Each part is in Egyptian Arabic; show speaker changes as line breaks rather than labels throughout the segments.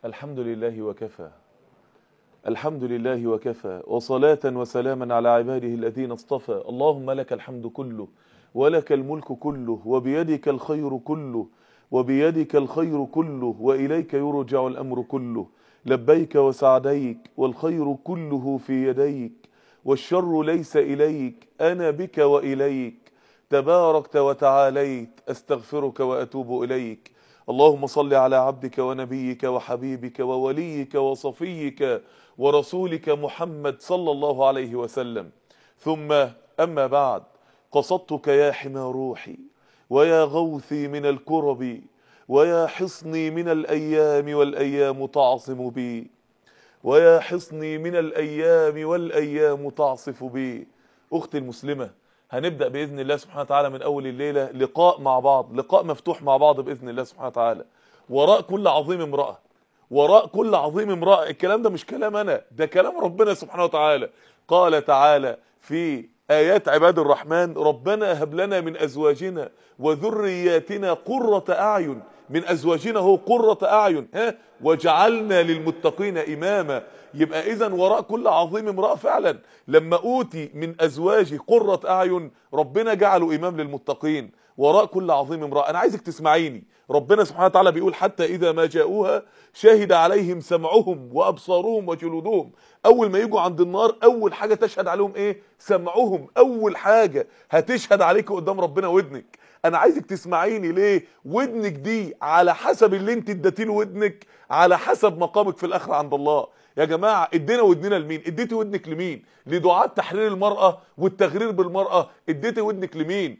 الحمد لله وكفى الحمد لله وكفى وصلاة وسلاما على عباده الذين اصطفى اللهم لك الحمد كله ولك الملك كله وبيدك الخير كله وبيدك الخير كله وإليك يرجع الأمر كله لبيك وسعديك والخير كله في يديك والشر ليس إليك أنا بك وإليك تباركت وتعاليت أستغفرك وأتوب إليك اللهم صل على عبدك ونبيك وحبيبك ووليك وصفيك ورسولك محمد صلى الله عليه وسلم ثم أما بعد قصدتك يا حمى روحي ويا غوثي من الكرب ويا حصني من الأيام والأيام تعصم بي ويا حصني من الأيام والأيام تعصف بي أختي المسلمة هنبدأ بإذن الله سبحانه وتعالى من أول الليلة لقاء مع بعض لقاء مفتوح مع بعض بإذن الله سبحانه وتعالى وراء كل عظيم امرأة وراء كل عظيم امرأة الكلام ده مش كلام أنا ده كلام ربنا سبحانه وتعالى قال تعالى في آيات عباد الرحمن ربنا هب لنا من أزواجنا وذرياتنا قرة أعين من أزواجنا هو قرة أعين ها وجعلنا للمتقين إماما يبقى إذا وراء كل عظيم امرأة فعلا لما أوتي من أزواجي قرة أعين ربنا جعله إمام للمتقين وراء كل عظيم امرأة أنا عايزك تسمعيني ربنا سبحانه وتعالى بيقول حتى إذا ما جاءوها شهد عليهم سمعهم وأبصارهم وجلودهم أول ما يجوا عند النار أول حاجة تشهد عليهم إيه سمعهم أول حاجة هتشهد عليك قدام ربنا ودنك انا عايزك تسمعيني ليه ودنك دي على حسب اللي انت اديتي له ودنك على حسب مقامك في الاخره عند الله يا جماعه ادينا ودننا لمين اديتي ودنك لمين لدعاة تحرير المراه والتغرير بالمراه اديتي ودنك لمين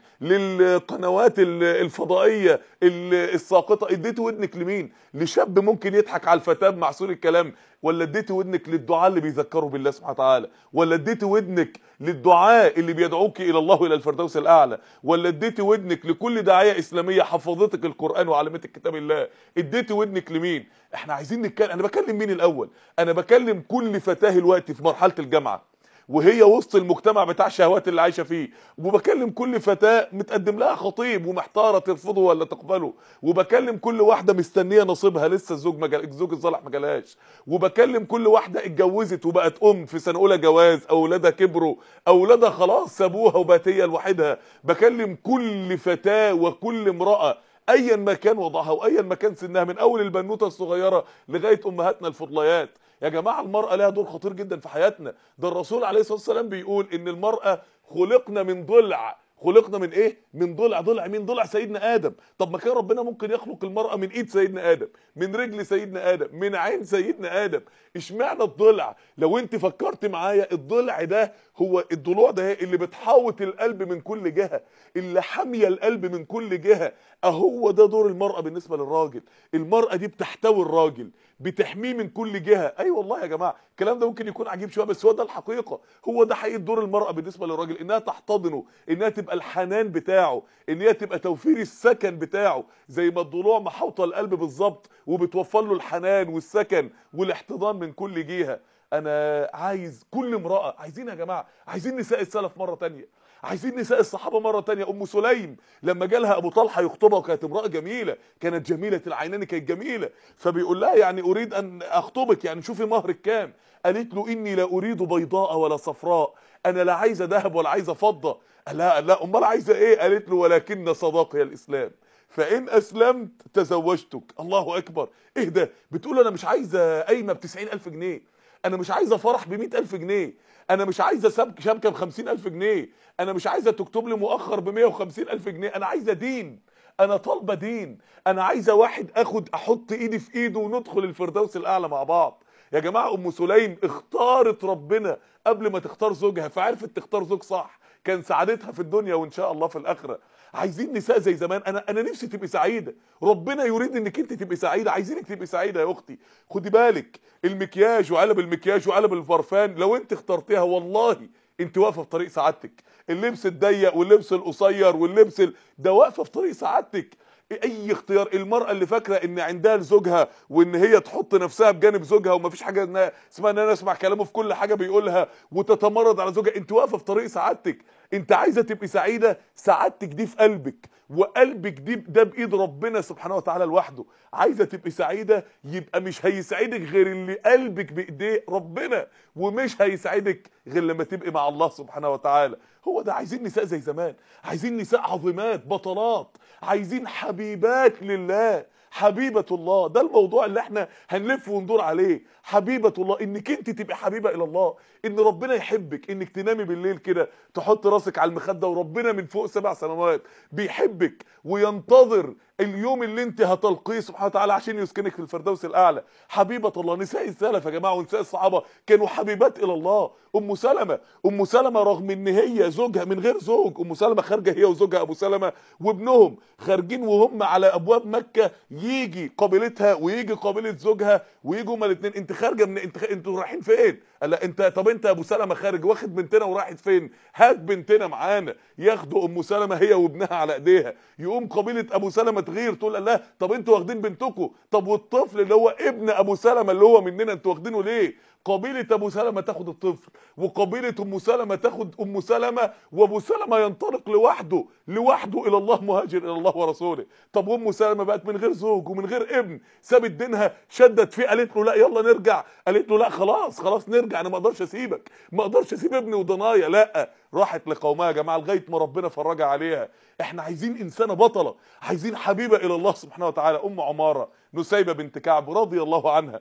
للقنوات الفضائيه الساقطه اديتي ودنك لمين لشاب ممكن يضحك على الفتاه بمعسول الكلام ولا اديتي ودنك للدعاء اللي بيذكروا بالله سبحانه وتعالى ولا اديتي ودنك للدعاء اللي بيدعوك الى الله الى الفردوس الاعلى ولا اديتي ودنك لكل داعيه اسلاميه حفظتك القران وعلمتك كتاب الله اديتي ودنك لمين احنا عايزين نتكلم انا بكلم مين الاول انا بكلم كل فتاه الوقت في مرحله الجامعه وهي وسط المجتمع بتاع الشهوات اللي عايشه فيه وبكلم كل فتاه متقدم لها خطيب ومحتاره ترفضه ولا تقبله وبكلم كل واحده مستنيه نصيبها لسه الزوج مجال الزوج الصالح ما جالهاش وبكلم كل واحده اتجوزت وبقت ام في سنه اولى جواز اولادها كبروا اولادها خلاص سابوها وبقت هي لوحدها بكلم كل فتاه وكل امراه ايا ما كان وضعها وايا ما كان سنها من اول البنوته الصغيره لغايه امهاتنا الفضليات يا جماعه المراه لها دور خطير جدا في حياتنا ده الرسول عليه الصلاه والسلام بيقول ان المراه خلقنا من ضلع خلقنا من ايه من ضلع ضلع مين ضلع سيدنا ادم طب ما كان ربنا ممكن يخلق المراه من ايد سيدنا ادم من رجل سيدنا ادم من عين سيدنا ادم اشمعنى الضلع لو انت فكرت معايا الضلع ده هو الضلوع ده اللي بتحوط القلب من كل جهه اللي حاميه القلب من كل جهه اهو ده دور المراه بالنسبه للراجل المراه دي بتحتوي الراجل بتحميه من كل جهه اي أيوة والله يا جماعه الكلام ده ممكن يكون عجيب شويه بس هو ده الحقيقه هو ده حقيقه دور المراه بالنسبه للراجل انها تحتضنه انها تبقى الحنان بتاعه ان هي تبقى توفير السكن بتاعه زي ما الضلوع محوطه القلب بالظبط وبتوفر له الحنان والسكن والاحتضان من كل جهه انا عايز كل امراه عايزين يا جماعه عايزين نساء السلف مره تانية عايزين نساء الصحابه مره تانية ام سليم لما جالها ابو طلحه يخطبها وكانت امراه جميله كانت جميله العينين كانت جميله فبيقول لها يعني اريد ان اخطبك يعني شوفي مهرك كام قالت له اني لا اريد بيضاء ولا صفراء انا لا عايزه ذهب ولا عايزه فضه قال لها لا امال عايزه ايه قالت له ولكن صداقي الاسلام فان اسلمت تزوجتك الله اكبر ايه ده بتقول انا مش عايزه قايمه ب ألف جنيه انا مش عايزه فرح ب ألف جنيه انا مش عايزه شبكه ب ألف جنيه انا مش عايزه تكتب لي مؤخر ب ألف جنيه انا عايزه دين انا طالبه دين انا عايزه واحد اخد احط ايدي في ايده وندخل الفردوس الاعلى مع بعض يا جماعه ام سليم اختارت ربنا قبل ما تختار زوجها فعرفت تختار زوج صح كان سعادتها في الدنيا وان شاء الله في الاخره عايزين نساء زي زمان انا انا نفسي تبقي سعيده ربنا يريد انك انت تبقي سعيده عايزينك تبقي سعيده يا اختي خدي بالك المكياج وعلب المكياج وعلب البرفان لو انت اخترتيها والله انت واقفه في طريق سعادتك اللبس الضيق واللبس القصير واللبس ال... ده واقفه في طريق سعادتك اي اختيار المراه اللي فاكره ان عندها لزوجها وان هي تحط نفسها بجانب زوجها ومفيش حاجه انها اسمها ان انا اسمع كلامه في كل حاجه بيقولها وتتمرد على زوجها انت واقفه في طريق سعادتك انت عايزه تبقي سعيده سعادتك دي في قلبك وقلبك دي ده بايد ربنا سبحانه وتعالى لوحده عايزه تبقي سعيده يبقى مش هيسعدك غير اللي قلبك بايديه ربنا ومش هيسعدك غير لما تبقي مع الله سبحانه وتعالى هو ده عايزين نساء زي زمان عايزين نساء عظيمات بطلات عايزين حبيبات لله حبيبة الله ده الموضوع اللي احنا هنلف وندور عليه حبيبة الله انك انت تبقى حبيبة الى الله ان ربنا يحبك انك تنامي بالليل كده تحط راسك على المخدة وربنا من فوق سبع سنوات بيحبك وينتظر اليوم اللي انت هتلقيه سبحانه وتعالى عشان يسكنك في الفردوس الاعلى حبيبة الله نساء السلف يا جماعة ونساء الصحابة كانوا حبيبات الى الله ام سلمة ام سلمة رغم ان هي زوجها من غير زوج ام سلمة خارجة هي وزوجها ابو سلمة وابنهم خارجين وهم على ابواب مكة يجي قابلتها ويجي قابلة زوجها ويجوا هما الاثنين انت خارجة من انت انتوا رايحين فين قال لا انت طب انت يا ابو سلمة خارج واخد بنتنا وراحت فين هات بنتنا معانا ياخدوا ام سلمة هي وابنها على ايديها يقوم قابلة ابو سلمة تغير تقول لا طب انتوا واخدين بنتكم طب والطفل اللي هو ابن ابو سلمة اللي هو مننا انتوا واخدينه ليه قبيلة ابو سلمة تاخد الطفل وقبيلة ام سلمة تاخد ام سلمة وابو سلمة ينطلق لوحده لوحده الى الله مهاجر الى الله ورسوله طب وام سلمة بقت من غير زوج ومن غير ابن سابت دينها شدت فيه قالت له لا يلا نرجع قالت له لا خلاص خلاص نرجع انا ما اقدرش اسيبك ما اقدرش اسيب ابني وضنايا لا راحت لقومها يا جماعه لغايه ما ربنا فرجها عليها احنا عايزين انسانه بطله عايزين حبيبه الى الله سبحانه وتعالى ام عماره نسيبه بنت كعب رضي الله عنها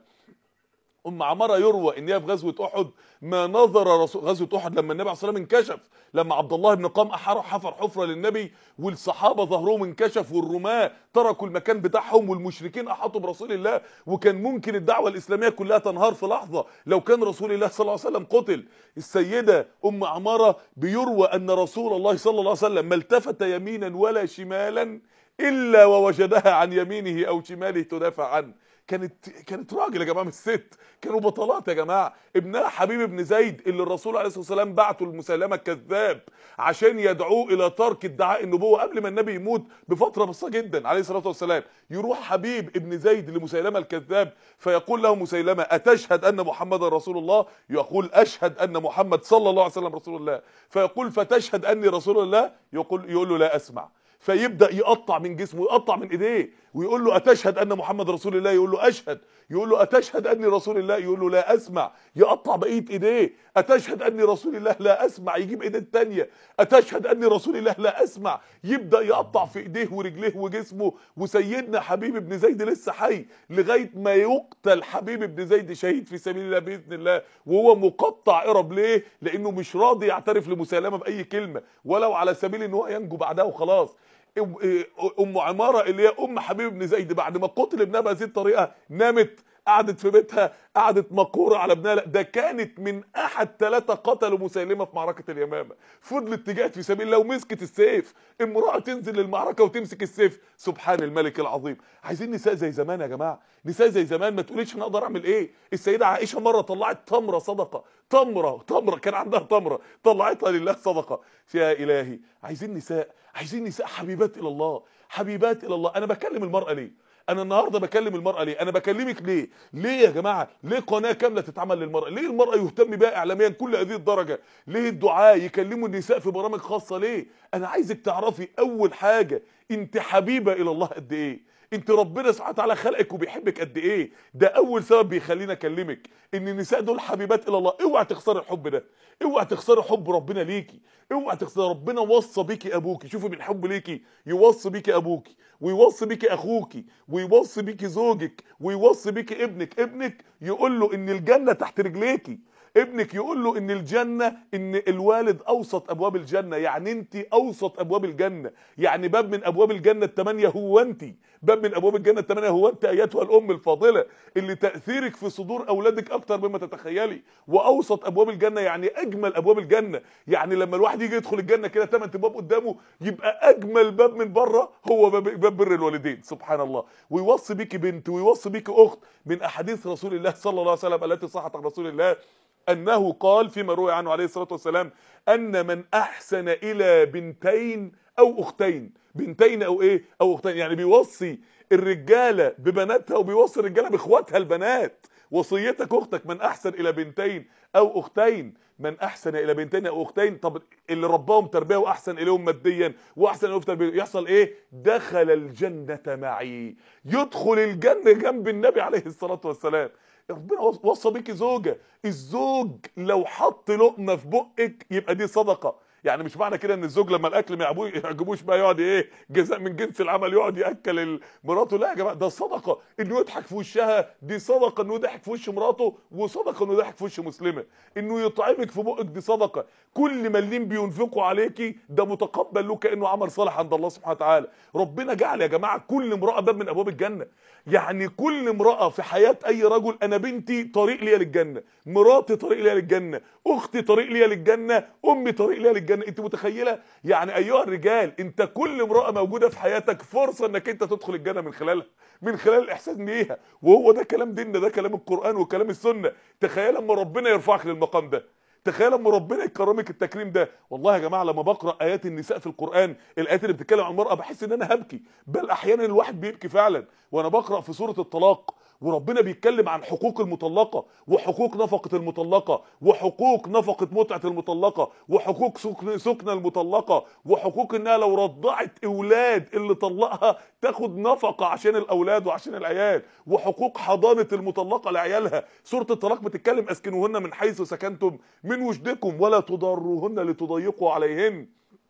ام عماره يروى ان هي في غزوه احد ما نظر رسول غزوه احد لما النبي عليه الصلاه والسلام انكشف لما عبد الله بن قام حفر حفره للنبي والصحابه ظهرهم انكشف والرماه تركوا المكان بتاعهم والمشركين احاطوا برسول الله وكان ممكن الدعوه الاسلاميه كلها تنهار في لحظه لو كان رسول الله صلى الله عليه وسلم قتل السيده ام عماره بيروى ان رسول الله صلى الله عليه وسلم ما التفت يمينا ولا شمالا الا ووجدها عن يمينه او شماله تدافع عنه كانت كانت راجل يا جماعه مش ست كانوا بطلات يا جماعه ابنها حبيب بن زيد اللي الرسول عليه الصلاه والسلام بعته لمسيلمه الكذاب عشان يدعوه الى ترك ادعاء النبوه قبل ما النبي يموت بفتره بسيطه جدا عليه الصلاه والسلام يروح حبيب ابن زيد لمسيلمه الكذاب فيقول له مسيلمه اتشهد ان محمدا رسول الله يقول اشهد ان محمد صلى الله عليه وسلم رسول الله فيقول فتشهد اني رسول الله يقول يقول له لا اسمع فيبدا يقطع من جسمه يقطع من ايديه ويقول له اتشهد ان محمد رسول الله يقول له اشهد يقول له اتشهد اني رسول الله يقول له لا اسمع يقطع بقيه ايديه اتشهد اني رسول الله لا اسمع يجيب ايديه الثانيه اتشهد اني رسول الله لا اسمع يبدا يقطع في ايديه ورجليه وجسمه وسيدنا حبيب بن زيد لسه حي لغايه ما يقتل حبيب بن زيد شهيد في سبيل الله باذن الله وهو مقطع قرب ليه لانه مش راضي يعترف لمسالمه باي كلمه ولو على سبيل ان هو ينجو بعدها وخلاص ام عماره اللي هي ام حبيب بن زيد بعد ما قتل ابنها بهذه الطريقه نامت قعدت في بيتها قعدت مقوره على ابنها لا ده كانت من احد ثلاثه قتلوا مسيلمه في معركه اليمامه فضلت تجاهد في سبيل الله ومسكت السيف امراه تنزل للمعركه وتمسك السيف سبحان الملك العظيم عايزين نساء زي زمان يا جماعه نساء زي زمان ما تقوليش انا اقدر اعمل ايه السيده عائشه مره طلعت تمره صدقه تمره تمره كان عندها تمره طلعتها لله صدقه يا الهي عايزين نساء عايزين نساء حبيبات الى الله حبيبات الى الله انا بكلم المراه ليه انا النهارده بكلم المراه ليه انا بكلمك ليه ليه يا جماعه ليه قناه كامله تتعمل للمراه ليه المراه يهتم بها اعلاميا كل هذه الدرجه ليه الدعاء يكلموا النساء في برامج خاصه ليه انا عايزك تعرفي اول حاجه انت حبيبه الى الله قد ايه انت ربنا سبحانه وتعالى خلقك وبيحبك قد ايه ده اول سبب بيخلينا اكلمك ان النساء دول حبيبات الى الله اوعى تخسري الحب ده اوعى تخسري حب ربنا ليكي اوعى تخسري ربنا وصى بيكي ابوكي شوفي من حب ليكي يوصي بيكي ابوكي ويوصي بيكي اخوكي ويوصي بيكي زوجك ويوصي بيكي ابنك ابنك يقول له ان الجنه تحت رجليكي ابنك يقول له ان الجنه ان الوالد اوسط ابواب الجنه يعني انت اوسط ابواب الجنه يعني باب من ابواب الجنه الثمانيه هو انت باب من ابواب الجنه الثمانيه هو انت ايتها الام الفاضله اللي تاثيرك في صدور اولادك اكتر مما تتخيلي واوسط ابواب الجنه يعني اجمل ابواب الجنه يعني لما الواحد يجي يدخل الجنه كده ثمان ابواب قدامه يبقى اجمل باب من بره هو باب, باب بر الوالدين سبحان الله ويوصي بيكي بنت ويوصي بيكي اخت من احاديث رسول الله صلى الله عليه وسلم التي صحت عن رسول الله انه قال فيما روي عنه عليه الصلاه والسلام ان من احسن الى بنتين او اختين بنتين او ايه او اختين يعني بيوصي الرجاله ببناتها وبيوصي الرجاله باخواتها البنات وصيتك اختك من احسن الى بنتين او اختين من احسن الى بنتين او اختين طب اللي رباهم تربيه واحسن اليهم ماديا واحسن اليهم في تربيه يحصل ايه دخل الجنه معي يدخل الجنه جنب النبي عليه الصلاه والسلام ربنا وصى بيكي زوجه الزوج لو حط لقمه في بقك يبقى دي صدقه يعني مش معنى كده ان الزوج لما الاكل ما يعجبوش يعجبوش بقى يقعد ايه جزاء من جنس العمل يقعد ياكل مراته لا يا جماعه ده صدقه انه يضحك في وشها دي صدقه انه يضحك في وش مراته وصدقه انه يضحك في وش مسلمه انه يطعمك في بقك دي صدقه كل مليم بينفقوا عليكي ده متقبل له كانه عمل صالح عند الله سبحانه وتعالى ربنا جعل يا جماعه كل امراه باب من ابواب الجنه يعني كل امراه في حياه اي رجل انا بنتي طريق ليا للجنه مراتي طريق ليا للجنه اختي طريق ليا للجنه امي طريق ليا للجنه انت متخيله يعني ايها الرجال انت كل امراه موجوده في حياتك فرصه انك انت تدخل الجنه من خلالها من خلال الاحساس بيها وهو ده كلام ديننا ده كلام القران وكلام السنه تخيل اما ربنا يرفعك للمقام ده تخيل اما ربنا يكرمك التكريم ده والله يا جماعه لما بقرا ايات النساء في القران الايات اللي بتتكلم عن المراه بحس ان انا هبكي بل احيانا الواحد بيبكي فعلا وانا بقرا في سوره الطلاق وربنا بيتكلم عن حقوق المطلقه وحقوق نفقه المطلقه وحقوق نفقه متعه المطلقه وحقوق سكن سكن المطلقه وحقوق انها لو رضعت اولاد اللي طلقها تاخد نفقه عشان الاولاد وعشان العيال وحقوق حضانه المطلقه لعيالها سوره الطلاق بتتكلم اسكنوهن من حيث سكنتم من وجدكم ولا تضروهن لتضيقوا عليهن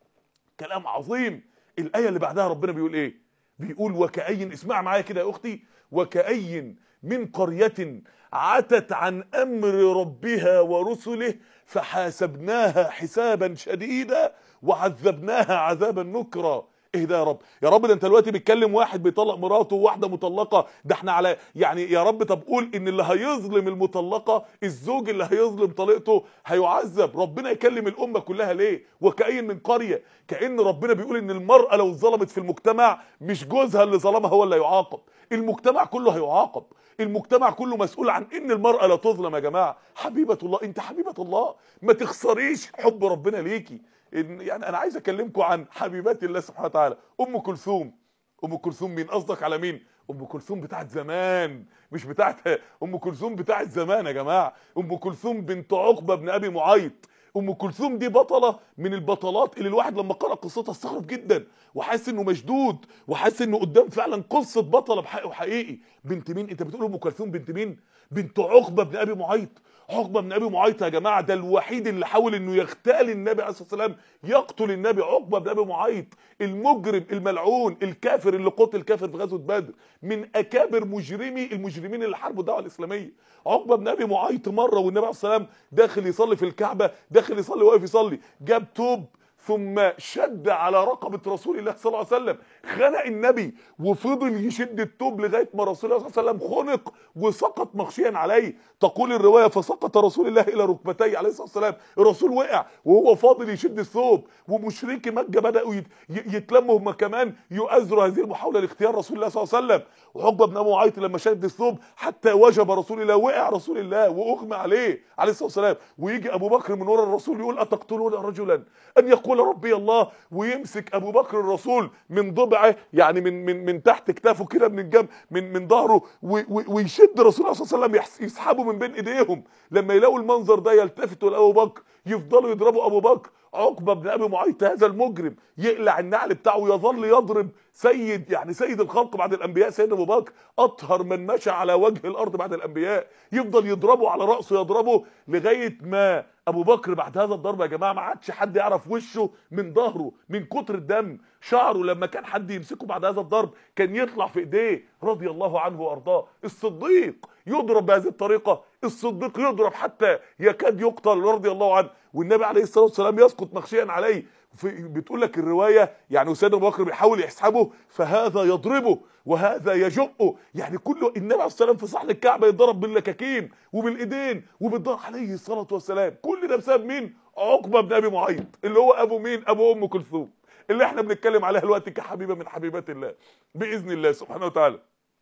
كلام عظيم الايه اللي بعدها ربنا بيقول ايه بيقول وكأين اسمع معايا كده يا اختي وكأين من قرية عتت عن امر ربها ورسله فحاسبناها حسابا شديدا وعذبناها عذابا نكرا ايه ده يا رب يا رب ده انت دلوقتي بتكلم واحد بيطلق مراته وواحده مطلقه ده احنا على يعني يا رب طب قول ان اللي هيظلم المطلقه الزوج اللي هيظلم طليقته هيعذب ربنا يكلم الامه كلها ليه وكأين من قريه كأن ربنا بيقول ان المراه لو ظلمت في المجتمع مش جوزها اللي ظلمها هو اللي هيعاقب المجتمع كله هيعاقب المجتمع كله مسؤول عن ان المرأة لا تظلم يا جماعة حبيبة الله انت حبيبة الله ما تخسريش حب ربنا ليكي إن يعني انا عايز اكلمكم عن حبيبات الله سبحانه وتعالى ام كلثوم ام كلثوم مين قصدك على مين ام كلثوم بتاعت زمان مش بتاعت ام كلثوم بتاعت زمان يا جماعه ام كلثوم بنت عقبه بن ابي معيط ام كلثوم دي بطله من البطلات اللي الواحد لما قرأ قصتها استغرب جدا وحاسس انه مشدود وحاسس انه قدام فعلا قصه بطله بحق وحقيقي بنت مين انت بتقول ام كلثوم بنت مين بنت عقبه بن ابي معيط عقبه بن ابي معيط يا جماعه ده الوحيد اللي حاول انه يغتال النبي عليه الصلاه والسلام يقتل النبي عقبه بن ابي معيط المجرم الملعون الكافر اللي قتل كافر في غزوه بدر من اكابر مجرمي المجرمين اللي حاربوا الدعوه الاسلاميه عقبه بن ابي معيط مره والنبي عليه الصلاه والسلام داخل يصلي في الكعبه داخل يصلي واقف يصلي جاب توب ثم شد على رقبة رسول الله صلى الله عليه وسلم خنق النبي وفضل يشد التوب لغاية ما رسول الله صلى الله عليه وسلم خنق وسقط مغشيا عليه تقول الرواية فسقط رسول الله إلى ركبتيه عليه الصلاة والسلام الرسول وقع وهو فاضل يشد الثوب ومشركي مكة بدأوا يتلموا هم كمان يؤذروا هذه المحاولة لاختيار رسول الله صلى الله عليه وسلم وعقبة بن أبي معيط لما شد الثوب حتى وجب رسول الله وقع رسول الله وأغمى عليه عليه الصلاة والسلام ويجي أبو بكر من ورا الرسول يقول أتقتلون رجلا أن يقول ربي الله ويمسك أبو بكر الرسول من ضبعه يعني من من من تحت كتافه كده من الجنب من من ظهره ويشد رسول الله صلى الله عليه وسلم يسحبه من بين ايديهم لما يلاقوا المنظر ده يلتفتوا لابو بكر يفضلوا يضربوا ابو بكر عقبه بن ابي معيط هذا المجرم يقلع النعل بتاعه ويظل يضرب سيد يعني سيد الخلق بعد الانبياء سيدنا ابو بكر اطهر من مشى على وجه الارض بعد الانبياء يفضل يضربه على راسه يضربه لغايه ما ابو بكر بعد هذا الضرب يا جماعه ما عادش حد يعرف وشه من ظهره من كتر الدم شعره لما كان حد يمسكه بعد هذا الضرب كان يطلع في ايديه رضي الله عنه وارضاه الصديق يضرب بهذه الطريقه الصديق يضرب حتى يكاد يقتل رضي الله عنه والنبي عليه الصلاه والسلام يسقط مغشيا عليه في بتقول لك الروايه يعني سيدنا ابو بكر بيحاول يسحبه فهذا يضربه وهذا يجقه يعني كله النبي عليه الصلاه والسلام في صحن الكعبه يضرب باللكاكين وبالايدين وبالضرب عليه الصلاه والسلام كل ده بسبب مين عقبه بن ابي معيط اللي هو ابو مين ابو ام كلثوم اللي احنا بنتكلم عليها دلوقتي كحبيبه من حبيبات الله باذن الله سبحانه وتعالى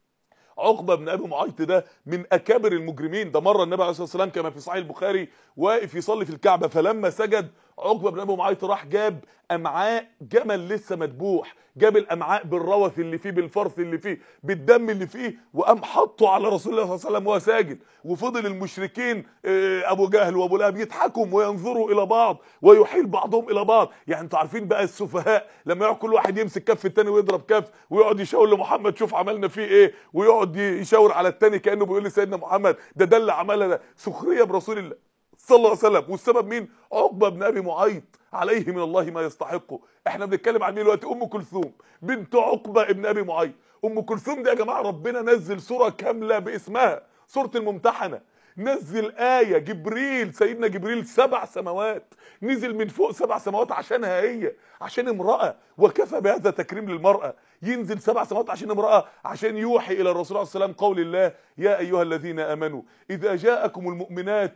عقبه بن ابي معيط ده من اكابر المجرمين ده مره النبي عليه الصلاه والسلام كما في صحيح البخاري واقف يصلي في الكعبه فلما سجد عقبه بن ابي معيط راح جاب امعاء جمل لسه مذبوح جاب الامعاء بالروث اللي فيه بالفرث اللي فيه بالدم اللي فيه وقام حطه على رسول الله صلى الله عليه وسلم وهو ساجد وفضل المشركين آه، ابو جهل وابو لهب يضحكوا وينظروا الى بعض ويحيل بعضهم الى بعض يعني انتوا عارفين بقى السفهاء لما يقعد كل واحد يمسك كف التاني ويضرب كف ويقعد يشاور لمحمد شوف عملنا فيه ايه ويقعد يشاور على التاني كانه بيقول لسيدنا محمد ده ده اللي عملها ده سخريه برسول الله صلى الله عليه وسلم والسبب مين عقبه بن ابي معيط عليه من الله ما يستحقه احنا بنتكلم عن مين دلوقتي ام كلثوم بنت عقبه ابن ابي معيط ام كلثوم دي يا جماعه ربنا نزل سوره كامله باسمها سوره الممتحنه نزل آية جبريل سيدنا جبريل سبع سماوات نزل من فوق سبع سماوات عشانها هي عشان امرأة وكفى بهذا تكريم للمرأة ينزل سبع سماوات عشان امرأة عشان يوحي إلى الرسول عليه السلام قول الله يا أيها الذين آمنوا إذا جاءكم المؤمنات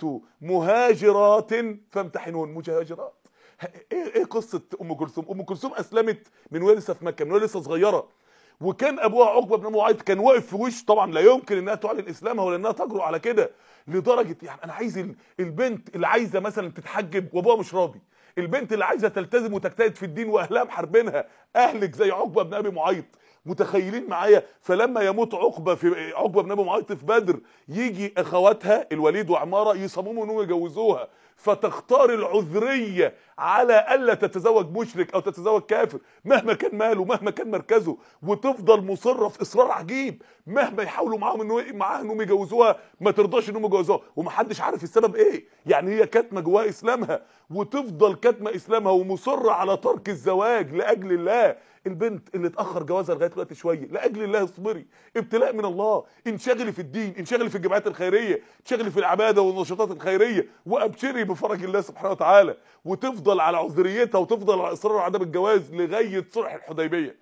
مهاجرات فامتحنون مهاجرات ايه ايه قصه ام كلثوم ام كلثوم اسلمت من وهي لسه في مكه من وهي لسه صغيره وكان ابوها عقبه بن ابي معيط كان واقف في وش طبعا لا يمكن انها تعلن اسلامها ولا انها تجرؤ على كده لدرجه يعني انا عايز ال- البنت اللي عايزه مثلا تتحجب وابوها مش راضي البنت اللي عايزه تلتزم وتجتهد في الدين واهلها محاربينها اهلك زي عقبه بن ابي معيط متخيلين معايا فلما يموت عقبه في عقبه بن ابي معيط في بدر يجي اخواتها الوليد وعماره يصمموا انهم يجوزوها فتختار العذريه على الا تتزوج مشرك او تتزوج كافر مهما كان ماله مهما كان مركزه وتفضل مصره في اصرار عجيب مهما يحاولوا معاهم انه معاها انهم يجوزوها ما ترضاش انهم يجوزوها ومحدش عارف السبب ايه يعني هي كاتمه جواها اسلامها وتفضل كاتمه اسلامها ومصره على ترك الزواج لاجل الله البنت اللي اتاخر جوازها لغايه دلوقتي شويه لاجل الله اصبري ابتلاء من الله انشغلي في الدين انشغلي في الجمعيات الخيريه انشغلي في العباده والنشاطات الخيريه وابشري بفرج الله سبحانه وتعالى وتفضل على عذريتها وتفضل على اصرار عدم الجواز لغايه صلح الحديبيه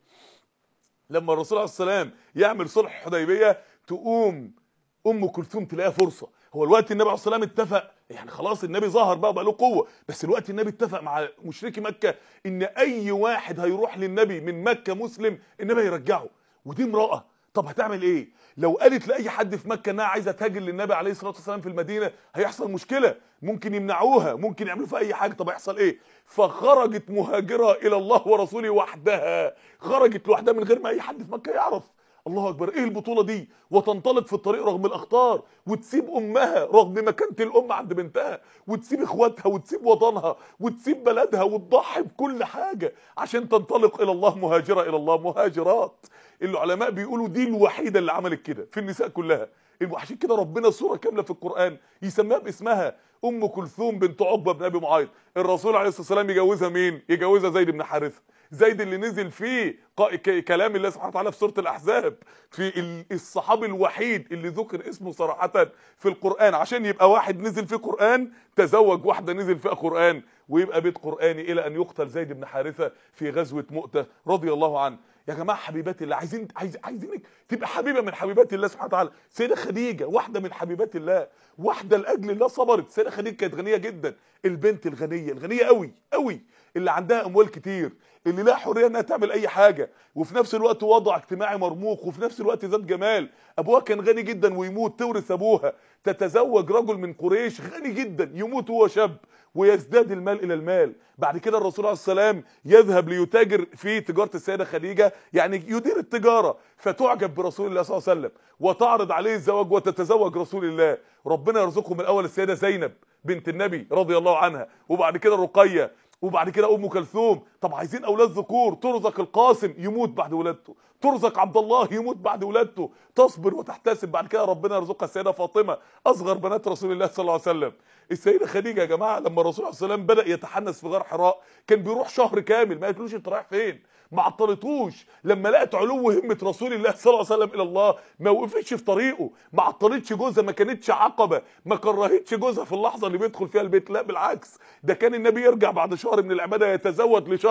لما الرسول عليه السلام يعمل صلح الحديبيه تقوم ام كلثوم تلاقيها فرصه هو الوقت النبي عليه الصلاه والسلام اتفق يعني خلاص النبي ظهر بقى بقى له قوه بس الوقت النبي اتفق مع مشركي مكه ان اي واحد هيروح للنبي من مكه مسلم النبي هيرجعه ودي امراه طب هتعمل ايه لو قالت لاي حد في مكه انها عايزه تهاجر للنبي عليه الصلاه والسلام في المدينه هيحصل مشكله ممكن يمنعوها ممكن يعملوا فيها اي حاجه طب هيحصل ايه فخرجت مهاجره الى الله ورسوله وحدها خرجت لوحدها من غير ما اي حد في مكه يعرف الله اكبر ايه البطوله دي وتنطلق في الطريق رغم الاخطار وتسيب امها رغم مكانه الام عند بنتها وتسيب اخواتها وتسيب وطنها وتسيب بلدها وتضحي بكل حاجه عشان تنطلق الى الله مهاجره الى الله مهاجرات العلماء بيقولوا دي الوحيده اللي عملت كده في النساء كلها عشان كده ربنا سوره كامله في القران يسميها باسمها ام كلثوم بنت عقبه بن ابي معيط الرسول عليه الصلاه والسلام يجوزها مين يجوزها زيد بن حارثه زيد اللي نزل فيه قا- ك- كلام الله سبحانه وتعالى في سوره الاحزاب في ال- الصحابي الوحيد اللي ذكر اسمه صراحه في القران عشان يبقى واحد نزل فيه قران تزوج واحده نزل فيها قران ويبقى بيت قراني الى ان يقتل زيد بن حارثه في غزوه مؤته رضي الله عنه يا جماعه حبيبات الله عايزين عايز عايزينك تبقى حبيبه من حبيبات الله سبحانه وتعالى سيده خديجه واحده من حبيبات الله واحده لاجل الله صبرت سيده خديجه كانت غنيه جدا البنت الغنيه الغنيه قوي قوي اللي عندها اموال كتير اللي لها حريه انها تعمل اي حاجه وفي نفس الوقت وضع اجتماعي مرموق وفي نفس الوقت ذات جمال ابوها كان غني جدا ويموت تورث ابوها تتزوج رجل من قريش غني جدا يموت وهو شاب ويزداد المال الى المال بعد كده الرسول عليه السلام يذهب ليتاجر في تجاره السيده خديجه يعني يدير التجاره فتعجب برسول الله صلى الله عليه وسلم وتعرض عليه الزواج وتتزوج رسول الله ربنا يرزقه من الاول السيده زينب بنت النبي رضي الله عنها وبعد كده رقيه وبعد كده ام كلثوم طب عايزين اولاد ذكور ترزق القاسم يموت بعد ولادته ترزق عبد الله يموت بعد ولادته تصبر وتحتسب بعد كده ربنا يرزقها السيده فاطمه اصغر بنات رسول الله صلى الله عليه وسلم السيده خديجه يا جماعه لما الرسول عليه الصلاه والسلام بدا يتحنس في غار حراء كان بيروح شهر كامل ما قالتلوش انت رايح فين ما عطلتوش لما لقت علو همه رسول الله صلى الله عليه وسلم الى الله ما وقفتش في طريقه ما عطلتش جوزها ما كانتش عقبه ما كرهتش جوزها في اللحظه اللي بيدخل فيها البيت لا بالعكس ده كان النبي يرجع بعد شهر من العباده يتزود لشهر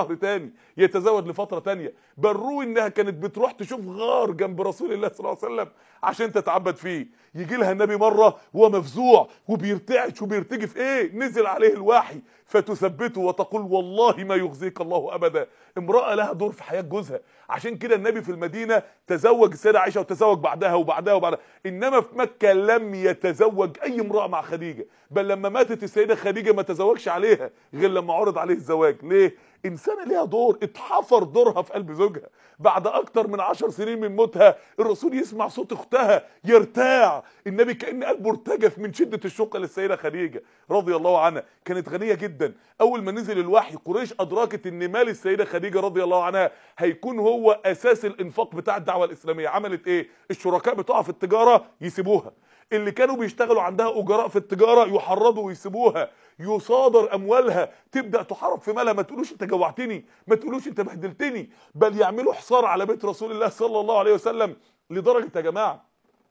شهر تاني يتزوج لفتره تانيه بل روي انها كانت بتروح تشوف غار جنب رسول الله صلى الله عليه وسلم عشان تتعبد فيه يجي لها النبي مره وهو مفزوع وبيرتعش وبيرتجف ايه نزل عليه الوحي فتثبته وتقول والله ما يخزيك الله ابدا امراه لها دور في حياه جوزها عشان كده النبي في المدينه تزوج السيده عائشه وتزوج بعدها وبعدها وبعدها انما في مكه لم يتزوج اي امراه مع خديجه بل لما ماتت السيده خديجه ما تزوجش عليها غير لما عرض عليه الزواج ليه انسانه ليها دور اتحفر دورها في قلب زوجها بعد اكتر من عشر سنين من موتها الرسول يسمع صوت اختها يرتاع النبي كان قلبه ارتجف من شده الشوق للسيده خديجه رضي الله عنها كانت غنيه جدا اول ما نزل الوحي قريش ادركت ان مال السيده خديجه رضي الله عنها هيكون هو اساس الانفاق بتاع الدعوه الاسلاميه عملت ايه الشركاء بتوعها في التجاره يسيبوها اللي كانوا بيشتغلوا عندها اجراء في التجاره يحرضوا ويسيبوها يصادر اموالها تبدا تحارب في مالها ما تقولوش انت جوعتني ما تقولوش انت بهدلتني بل يعملوا حصار على بيت رسول الله صلى الله عليه وسلم لدرجه يا جماعه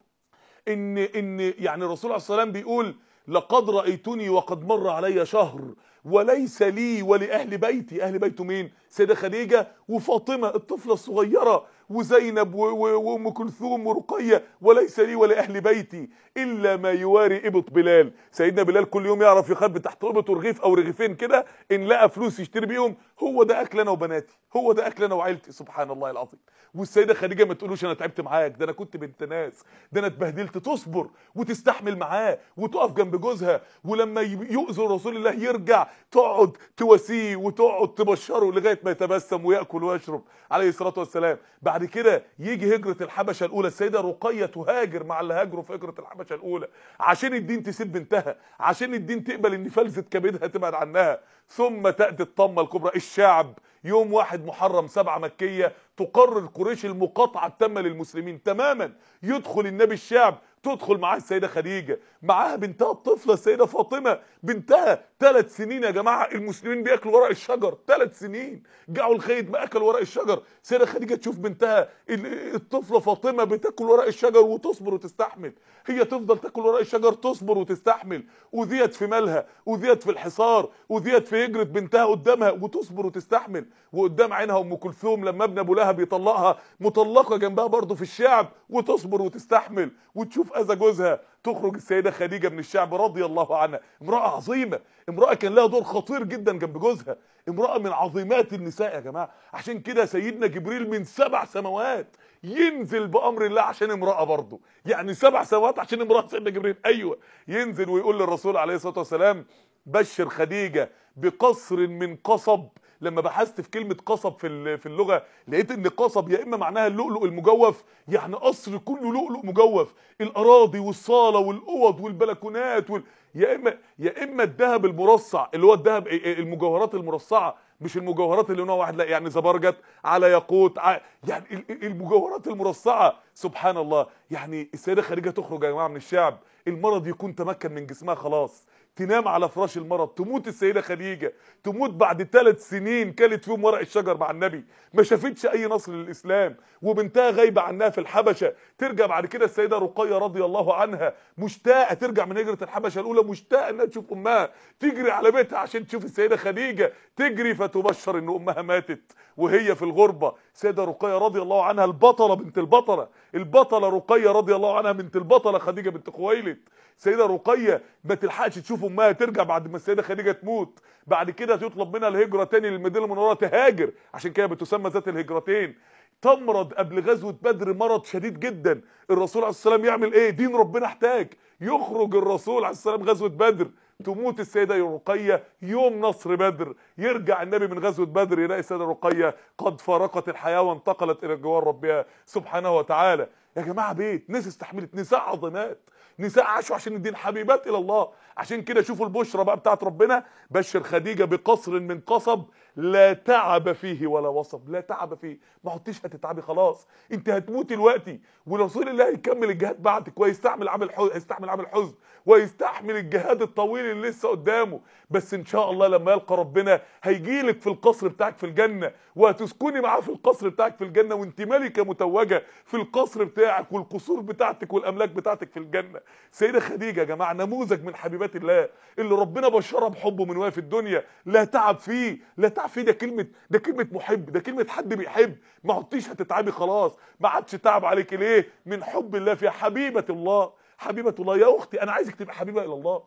ان ان يعني الرسول عليه الصلاه والسلام بيقول لقد رايتني وقد مر علي شهر وليس لي ولاهل بيتي اهل بيته مين سيده خديجه وفاطمه الطفله الصغيره وزينب وام كلثوم ورقيه وليس لي ولاهل بيتي الا ما يواري ابط بلال سيدنا بلال كل يوم يعرف يخبي تحت ابط رغيف او رغيفين كده ان لقى فلوس يشتري بيهم هو ده اكل انا وبناتي هو ده اكل انا وعيلتي سبحان الله العظيم والسيده خديجه ما تقولوش انا تعبت معاك ده انا كنت بنت ناس ده انا اتبهدلت تصبر وتستحمل معاه وتقف جنب جوزها ولما يؤذي رسول الله يرجع تقعد تواسيه وتقعد تبشره لغايه ما يتبسم وياكل ويشرب عليه الصلاه والسلام بعد كده يجي هجره الحبشه الاولى السيده رقيه تهاجر مع اللي هاجروا في هجره الحبشه الاولى عشان الدين تسيب بنتها عشان الدين تقبل ان فلذه كبدها تبعد عنها ثم تاتي الطمه الكبرى الشعب يوم واحد محرم سبعة مكية تقرر قريش المقاطعة التامة للمسلمين تماما يدخل النبي الشعب تدخل معاه السيدة خديجة معاها بنتها الطفلة السيدة فاطمة بنتها ثلاث سنين يا جماعة المسلمين بياكلوا ورق الشجر ثلاث سنين جعوا الخيط ما أكل ورق الشجر السيدة خديجة تشوف بنتها الطفلة فاطمة بتاكل ورق الشجر وتصبر وتستحمل هي تفضل تاكل ورق الشجر تصبر وتستحمل وذيت في مالها وذيت في الحصار وذيت في هجرة بنتها قدامها وتصبر وتستحمل وقدام عينها ام كلثوم لما ابن ابو لهب يطلقها مطلقه جنبها برضه في الشعب وتصبر وتستحمل وتشوف اذى جوزها تخرج السيده خديجه من الشعب رضي الله عنها امراه عظيمه امراه كان لها دور خطير جدا جنب جوزها امراه من عظيمات النساء يا جماعه عشان كده سيدنا جبريل من سبع سماوات ينزل بامر الله عشان امراه برضه يعني سبع سماوات عشان امراه سيدنا جبريل ايوه ينزل ويقول للرسول عليه الصلاه والسلام بشر خديجه بقصر من قصب لما بحثت في كلمه قصب في في اللغه لقيت ان قصب يا اما معناها اللؤلؤ المجوف يعني قصر كله لؤلؤ مجوف الاراضي والصاله والاوض والبلكونات وال... يا اما يا اما الذهب المرصع اللي هو الذهب المجوهرات المرصعه مش المجوهرات اللي نوع واحد لا يعني زبرجد على ياقوت يعني المجوهرات المرصعه سبحان الله يعني السيده خديجه تخرج يا جماعه من الشعب المرض يكون تمكن من جسمها خلاص تنام على فراش المرض تموت السيدة خديجة تموت بعد ثلاث سنين كلت فيهم ورق الشجر مع النبي ما شافتش اي نصر للاسلام وبنتها غايبة عنها في الحبشة ترجع بعد كده السيدة رقية رضي الله عنها مشتاقة ترجع من هجرة الحبشة الاولى مشتاقة انها تشوف امها تجري على بيتها عشان تشوف السيدة خديجة تجري فتبشر ان امها ماتت وهي في الغربة سيدة رقية رضي الله عنها البطلة بنت البطلة البطلة رقية رضي الله عنها بنت البطلة خديجة بنت خويلد سيدة رقية ما تلحقش تشوف امها ترجع بعد ما السيدة خديجة تموت بعد كده تطلب منها الهجرة تاني للمدينة المنورة تهاجر عشان كده بتسمى ذات الهجرتين تمرض قبل غزوة بدر مرض شديد جدا الرسول عليه السلام يعمل ايه دين ربنا احتاج يخرج الرسول عليه السلام غزوة بدر تموت السيدة رقية يوم نصر بدر يرجع النبي من غزوة بدر يلاقي السيدة رقية قد فارقت الحياة وانتقلت إلى جوار ربها سبحانه وتعالى يا جماعة بيت ناس استحملت نساء عظمات نساء عاشوا عشان الدين حبيبات الى الله عشان كده شوفوا البشرى بقى بتاعت ربنا بشر خديجه بقصر من قصب لا تعب فيه ولا وصب لا تعب فيه ما عدتيش هتتعبي خلاص انت هتموتي دلوقتي ورسول الله هيكمل الجهاد بعدك ويستعمل عمل حزن هيستحمل عمل حزن ويستحمل الجهاد الطويل اللي لسه قدامه بس ان شاء الله لما يلقى ربنا هيجيلك في القصر بتاعك في الجنه وهتسكني معاه في القصر بتاعك في الجنه وانت ملكه متوجه في القصر بتاعك والقصور بتاعتك والاملاك بتاعتك في الجنه سيده خديجه يا جماعه نموذج من حبيبات الله اللي ربنا بشرها بحبه من وهي في الدنيا لا تعب فيه لا تعب تعرفين ده كلمه ده كلمه محب ده كلمه حد بيحب ما عدتيش هتتعبي خلاص ما عادش تعب عليك ليه من حب الله في حبيبه الله حبيبه الله يا اختي انا عايزك تبقى حبيبه الى الله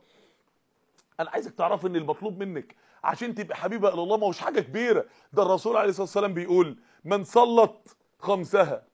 انا عايزك تعرفي ان المطلوب منك عشان تبقى حبيبه الى الله ما هوش حاجه كبيره ده الرسول عليه الصلاه والسلام بيقول من صلت خمسها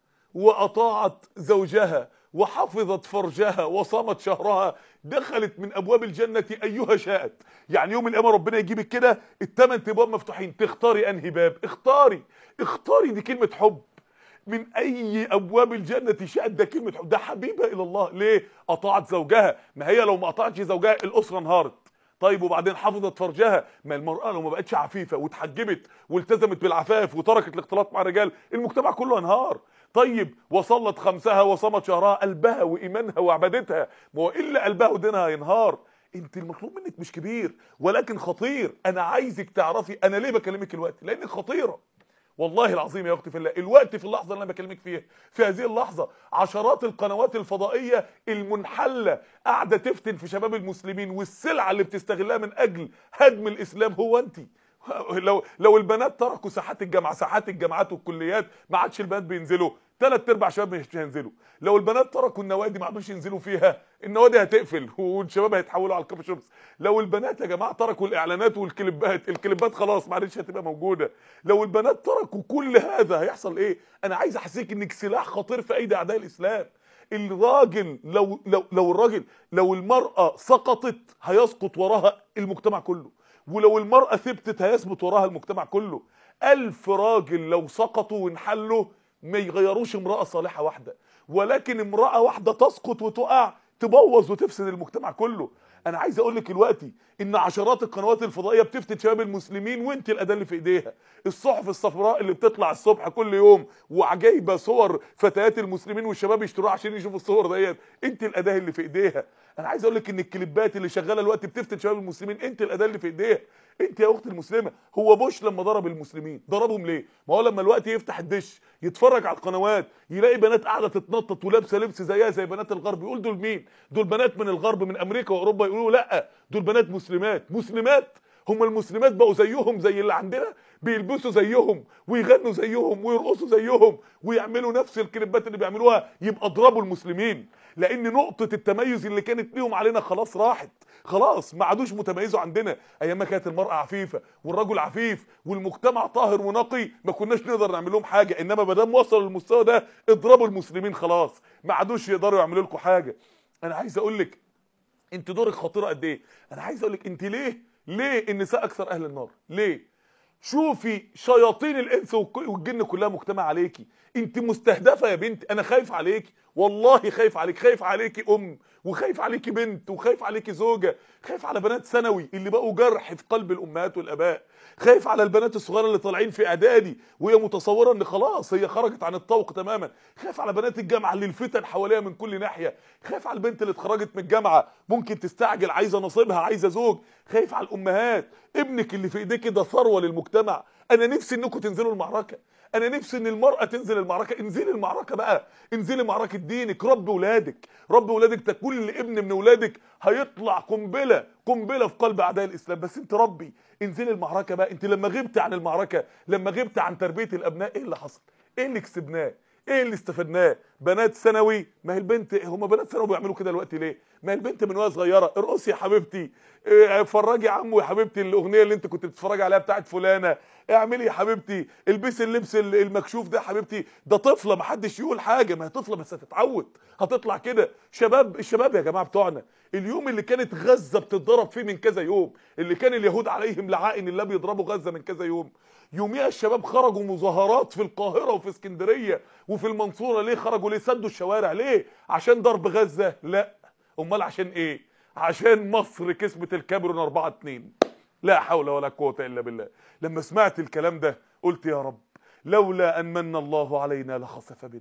واطاعت زوجها وحفظت فرجها وصامت شهرها دخلت من ابواب الجنه ايها شاءت يعني يوم القيامه ربنا يجيبك كده الثمان ابواب مفتوحين تختاري انهي باب اختاري اختاري دي كلمه حب من اي ابواب الجنه شاءت ده كلمه حب ده حبيبه الى الله ليه اطاعت زوجها ما هي لو ما اطاعتش زوجها الاسره انهارت طيب وبعدين حفظت فرجها ما المرأة لو ما بقتش عفيفة واتحجبت والتزمت بالعفاف وتركت الاختلاط مع الرجال المجتمع كله انهار طيب وصلت خمسها وصمت شهرها قلبها وإيمانها وعبادتها ما هو إلا قلبها ودينها ينهار انت المطلوب منك مش كبير ولكن خطير انا عايزك تعرفي انا ليه بكلمك الوقت لانك خطيره والله العظيم يا اختي في الله الوقت في اللحظه اللي انا بكلمك فيها في هذه اللحظه عشرات القنوات الفضائيه المنحله قاعده تفتن في شباب المسلمين والسلعه اللي بتستغلها من اجل هدم الاسلام هو انت لو لو البنات تركوا ساحات الجامعه ساحات الجامعات والكليات ما عادش البنات بينزلوا ثلاث ارباع شباب مش هينزلوا لو البنات تركوا النوادي ما عادوش ينزلوا فيها النوادي هتقفل والشباب هيتحولوا على الكافي شوبس لو البنات يا جماعه تركوا الاعلانات والكليبات الكليبات خلاص ما عادش هتبقى موجوده لو البنات تركوا كل هذا هيحصل ايه انا عايز احسسك انك سلاح خطير في ايدي اعداء الاسلام الراجل لو لو لو الراجل لو المراه سقطت هيسقط وراها المجتمع كله ولو المرأة ثبتت هيثبت وراها المجتمع كله ألف راجل لو سقطوا وانحلوا ما يغيروش امرأة صالحة واحدة ولكن امرأة واحدة تسقط وتقع تبوظ وتفسد المجتمع كله انا عايز اقول لك دلوقتي ان عشرات القنوات الفضائيه بتفتن شباب المسلمين وانت الاداه اللي في ايديها الصحف الصفراء اللي بتطلع الصبح كل يوم وجايبه صور فتيات المسلمين والشباب يشتروها عشان يشوفوا الصور ديت انت الاداه اللي في ايديها انا عايز اقول لك ان الكليبات اللي شغاله دلوقتي بتفتن شباب المسلمين انت الاداه اللي في ايديها انت يا اخت المسلمه هو بوش لما ضرب المسلمين ضربهم ليه ما هو لما الوقت يفتح الدش يتفرج على القنوات يلاقي بنات قاعده تتنطط ولابسه لبس زيها زي بنات الغرب يقول دول مين دول بنات من الغرب من امريكا واوروبا يقولوا لا دول بنات مسلمات مسلمات هم المسلمات بقوا زيهم زي اللي عندنا بيلبسوا زيهم ويغنوا زيهم ويرقصوا زيهم ويعملوا نفس الكليبات اللي بيعملوها يبقى اضربوا المسلمين لان نقطه التميز اللي كانت ليهم علينا خلاص راحت خلاص ما عادوش متميزوا عندنا ايام ما كانت المراه عفيفه والرجل عفيف والمجتمع طاهر ونقي ما كناش نقدر نعمل لهم حاجه انما ما دام وصلوا للمستوى ده اضربوا المسلمين خلاص ما عادوش يقدروا يعملوا لكم حاجه انا عايز اقول لك انت دورك خطيره قد ايه انا عايز اقول لك انت ليه ليه النساء اكثر اهل النار ليه شوفي شياطين الانس والجن كلها مجتمع عليكي انت مستهدفه يا بنتي انا خايف عليكي والله خايف عليك خايف عليكي ام وخايف عليكي بنت وخايف عليكي زوجه خايف على بنات ثانوي اللي بقوا جرح في قلب الامهات والاباء خايف على البنات الصغيره اللي طالعين في اعدادي وهي متصوره ان خلاص هي خرجت عن الطوق تماما خايف على بنات الجامعه اللي الفتن حواليها من كل ناحيه خايف على البنت اللي اتخرجت من الجامعه ممكن تستعجل عايزه نصيبها عايزه زوج خايف على الامهات ابنك اللي في ايديك ده ثروه للمجتمع انا نفسي انكم تنزلوا المعركه انا نفسي ان المراه تنزل المعركه انزلي المعركه بقى انزلي معركه دينك رب ولادك رب ولادك ده كل ابن من ولادك هيطلع قنبله قنبله في قلب اعداء الاسلام بس انت ربي انزلي المعركه بقى انت لما غبت عن المعركه لما غبت عن تربيه الابناء ايه اللي حصل ايه اللي كسبناه ايه اللي استفدناه بنات ثانوي ما هي البنت هم بنات ثانوي بيعملوا كده دلوقتي ليه ما هي البنت من وهي صغيره ارقصي يا حبيبتي إيه فرجي يا عمو يا حبيبتي الاغنيه اللي انت كنت بتتفرجي عليها بتاعت فلانه اعملي يا حبيبتي البسي اللبس المكشوف ده يا حبيبتي ده طفله ما حدش يقول حاجه ما هي طفله بس هتتعود هتطلع كده شباب الشباب يا جماعه بتوعنا اليوم اللي كانت غزه بتتضرب فيه من كذا يوم اللي كان اليهود عليهم لعائن الله بيضربوا غزه من كذا يوم يوميها الشباب خرجوا مظاهرات في القاهره وفي اسكندريه وفي المنصوره ليه خرجوا ليه سدوا الشوارع ليه عشان ضرب غزه لا امال عشان ايه عشان مصر كسبت الكاميرون 4 2 لا حول ولا قوه الا بالله لما سمعت الكلام ده قلت يا رب لولا ان من الله علينا لخسف بنا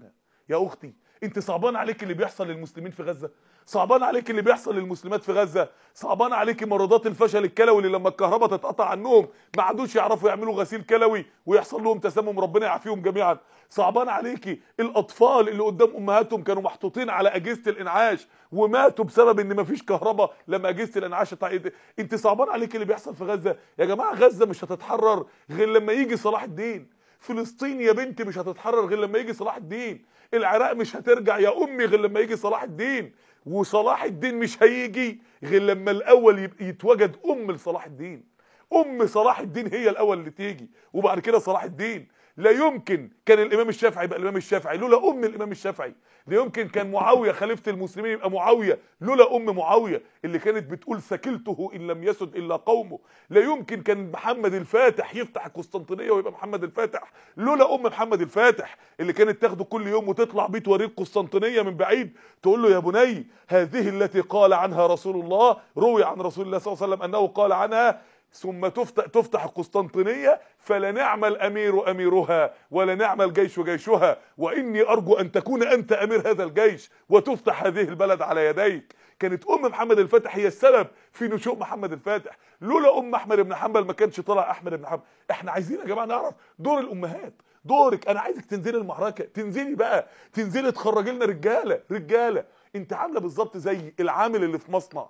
يا اختي انت صعبان عليك اللي بيحصل للمسلمين في غزه صعبان عليك اللي بيحصل للمسلمات في غزه صعبان عليك مرضات الفشل الكلوي اللي لما الكهرباء تتقطع عنهم ما عادوش يعرفوا يعملوا غسيل كلوي ويحصل لهم تسمم ربنا يعافيهم جميعا صعبان عليكي الاطفال اللي قدام امهاتهم كانوا محطوطين على اجهزه الانعاش وماتوا بسبب ان مفيش كهرباء لما اجهزه الانعاش اتعقدت انت صعبان عليك اللي بيحصل في غزه يا جماعه غزه مش هتتحرر غير لما يجي صلاح الدين فلسطين يا بنتي مش هتتحرر غير لما يجي صلاح الدين العراق مش هترجع يا امي غير لما يجي صلاح الدين وصلاح الدين مش هيجي غير لما الاول يبقى يتوجد ام لصلاح الدين ام صلاح الدين هي الاول اللي تيجي وبعد كده صلاح الدين لا يمكن كان الامام الشافعي يبقى الامام الشافعي لولا ام الامام الشافعي لا يمكن كان معاويه خليفه المسلمين يبقى معاويه لولا ام معاويه اللي كانت بتقول ثكلته ان لم يسد الا قومه لا يمكن كان محمد الفاتح يفتح القسطنطينيه ويبقى محمد الفاتح لولا ام محمد الفاتح اللي كانت تاخده كل يوم وتطلع بيه توريه القسطنطينيه من بعيد تقول له يا بني هذه التي قال عنها رسول الله روي عن رسول الله صلى الله عليه وسلم انه قال عنها ثم تفتح تفتح القسطنطينيه فلا نعم الامير اميرها ولا نعم الجيش جيشها واني ارجو ان تكون انت امير هذا الجيش وتفتح هذه البلد على يديك كانت ام محمد الفاتح هي السبب في نشوء محمد الفاتح لولا ام احمد بن حنبل ما كانش طلع احمد بن حنبل احنا عايزين يا جماعه نعرف دور الامهات دورك انا عايزك تنزلي المعركه تنزلي بقى تنزلي تخرجي لنا رجاله رجاله انت عامله بالظبط زي العامل اللي في مصنع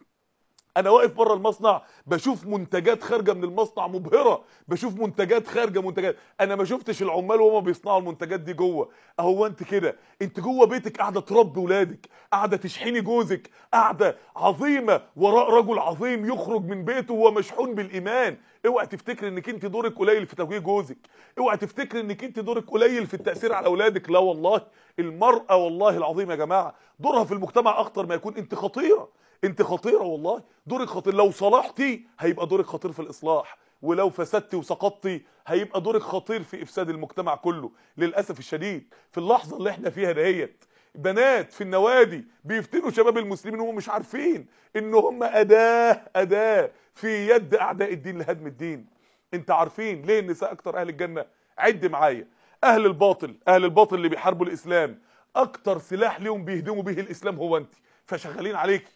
انا واقف بره المصنع بشوف منتجات خارجه من المصنع مبهره بشوف منتجات خارجه منتجات انا ما شفتش العمال وهم بيصنعوا المنتجات دي جوه اهو انت كده انت جوه بيتك قاعده تربي ولادك قاعده تشحني جوزك قاعده عظيمه وراء رجل عظيم يخرج من بيته وهو مشحون بالايمان اوعى تفتكر انك انت دورك قليل في توجيه جوزك اوعى تفتكر انك انت دورك قليل في التاثير على اولادك لا والله المراه والله العظيم يا جماعه دورها في المجتمع اخطر ما يكون انت خطيره انت خطيره والله دورك خطير لو صلحتي هيبقى دورك خطير في الاصلاح ولو فسدتي وسقطتي هيبقى دورك خطير في افساد المجتمع كله للاسف الشديد في اللحظه اللي احنا فيها دهيت بنات في النوادي بيفتنوا شباب المسلمين وهم مش عارفين ان هم اداه اداه في يد اعداء الدين لهدم الدين انت عارفين ليه النساء اكتر اهل الجنه عد معايا اهل الباطل اهل الباطل اللي بيحاربوا الاسلام اكتر سلاح ليهم بيهدموا به الاسلام هو انت فشغالين عليكي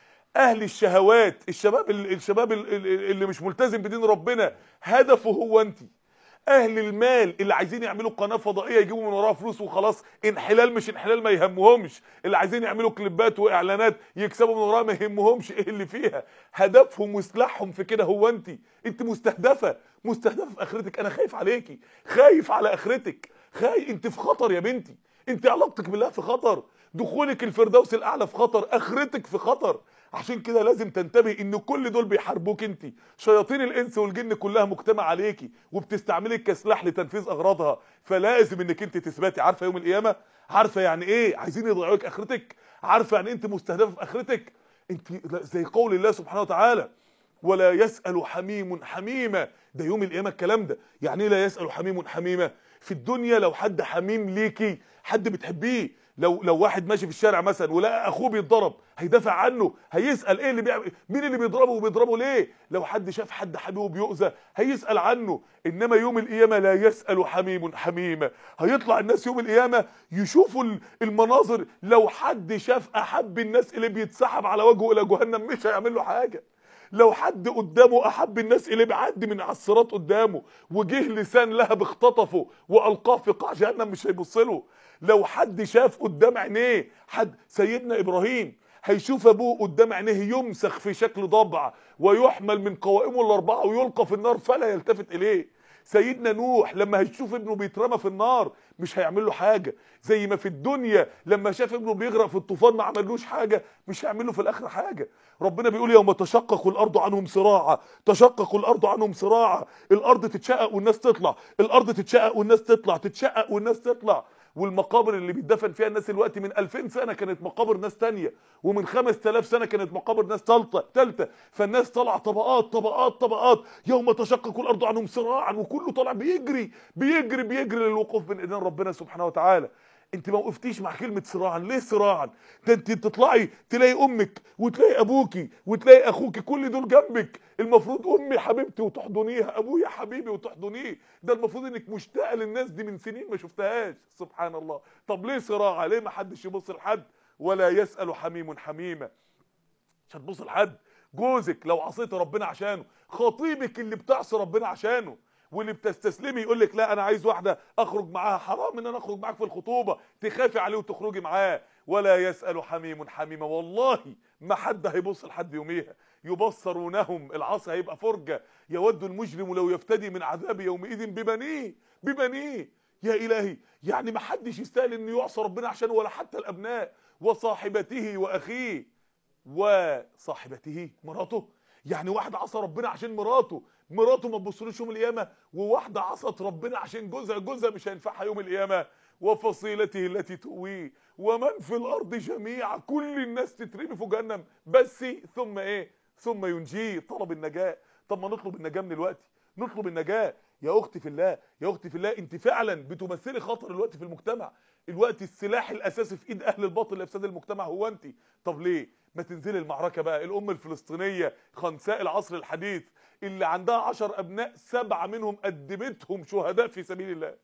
اهل الشهوات الشباب الشباب اللي مش ملتزم بدين ربنا هدفه هو انت اهل المال اللي عايزين يعملوا قناه فضائيه يجيبوا من وراها فلوس وخلاص انحلال مش انحلال ما يهمهمش اللي عايزين يعملوا كليبات واعلانات يكسبوا من وراها ما يهمهمش ايه اللي فيها هدفهم وسلاحهم في كده هو انت انت مستهدفه مستهدفه في اخرتك انا خايف عليكي خايف على اخرتك خايف انت في خطر يا بنتي انت علاقتك بالله في خطر دخولك الفردوس الاعلى في خطر اخرتك في خطر عشان كده لازم تنتبه ان كل دول بيحاربوك انت شياطين الانس والجن كلها مجتمع عليكي وبتستعملك كسلاح لتنفيذ اغراضها فلازم انك انت تثبتي عارفه يوم القيامه عارفه يعني ايه عايزين يضيعوك اخرتك عارفه يعني انت مستهدفه في اخرتك انت زي قول الله سبحانه وتعالى ولا يسأل حميم حميمة ده يوم القيامة الكلام ده يعني ايه لا يسأل حميم حميمة في الدنيا لو حد حميم ليكي حد بتحبيه لو لو واحد ماشي في الشارع مثلا ولقى اخوه بيتضرب هيدافع عنه هيسال ايه اللي بيعمل مين اللي بيضربه وبيضربه ليه لو حد شاف حد حبيبه بيؤذى هيسال عنه انما يوم القيامه لا يسال حميم حميمه هيطلع الناس يوم القيامه يشوفوا المناظر لو حد شاف احب الناس اللي بيتسحب على وجهه الى جهنم مش هيعمل له حاجه لو حد قدامه احب الناس اليه بيعدي من على الصراط قدامه وجه لسان لهب اختطفه والقاه في قاع جهنم مش هيبص له لو حد شاف قدام عينيه حد سيدنا ابراهيم هيشوف ابوه قدام عينيه يمسخ في شكل ضبع ويحمل من قوائمه الاربعه ويلقى في النار فلا يلتفت اليه سيدنا نوح لما هيشوف ابنه بيترمى في النار مش هيعمل له حاجه زي ما في الدنيا لما شاف ابنه بيغرق في الطوفان ما عملوش حاجه مش هيعمل له في الاخره حاجه ربنا بيقول يوم تشقق الارض عنهم صراعا تشقق الارض عنهم صراعا الارض تتشقق والناس تطلع الارض تتشقق والناس تطلع تتشقق والناس تطلع والمقابر اللي بيدفن فيها الناس دلوقتي من 2000 سنه كانت مقابر ناس تانية ومن 5000 سنه كانت مقابر ناس ثالثه ثالثه فالناس طالعه طبقات طبقات طبقات يوم تشقق الارض عنهم صراعا وكله طالع بيجري بيجري بيجري للوقوف بين ايدين ربنا سبحانه وتعالى انت ما وقفتيش مع كلمه صراعا ليه صراعا ده انت تطلعي تلاقي امك وتلاقي ابوكي وتلاقي اخوكي كل دول جنبك المفروض امي حبيبتي وتحضنيها ابويا حبيبي وتحضنيه ده المفروض انك مشتاقه للناس دي من سنين ما شفتهاش سبحان الله طب ليه صراع ليه ما حدش يبص لحد ولا يسال حميم حميمه مش هتبص لحد جوزك لو عصيت ربنا عشانه خطيبك اللي بتعصي ربنا عشانه واللي بتستسلمي يقول لك لا انا عايز واحده اخرج معاها حرام ان انا اخرج معاك في الخطوبه تخافي عليه وتخرجي معاه ولا يسال حميم حميمه والله ما حد هيبص لحد يوميها يبصرونهم العصا هيبقى فرجه يود المجرم لو يفتدي من عذاب يومئذ ببنيه ببنيه يا الهي يعني ما حدش يستاهل انه يعصى ربنا عشانه ولا حتى الابناء وصاحبته واخيه وصاحبته مراته يعني واحد عصى ربنا عشان مراته مراته ما تبصلوش يوم القيامه وواحده عصت ربنا عشان جوزها جوزها مش هينفعها يوم القيامه وفصيلته التي تؤويه ومن في الارض جميعا كل الناس تترمي في جهنم بس ثم ايه ثم ينجيه طلب النجاه طب ما نطلب النجاه من الوقت نطلب النجاه يا اختي في الله يا اختي في الله انت فعلا بتمثلي خطر الوقت في المجتمع الوقت السلاح الاساسي في ايد اهل الباطل لافساد المجتمع هو انت طب ليه ما تنزلي المعركه بقى الام الفلسطينيه خنساء العصر الحديث اللي عندها عشر ابناء سبعه منهم قدمتهم شهداء في سبيل الله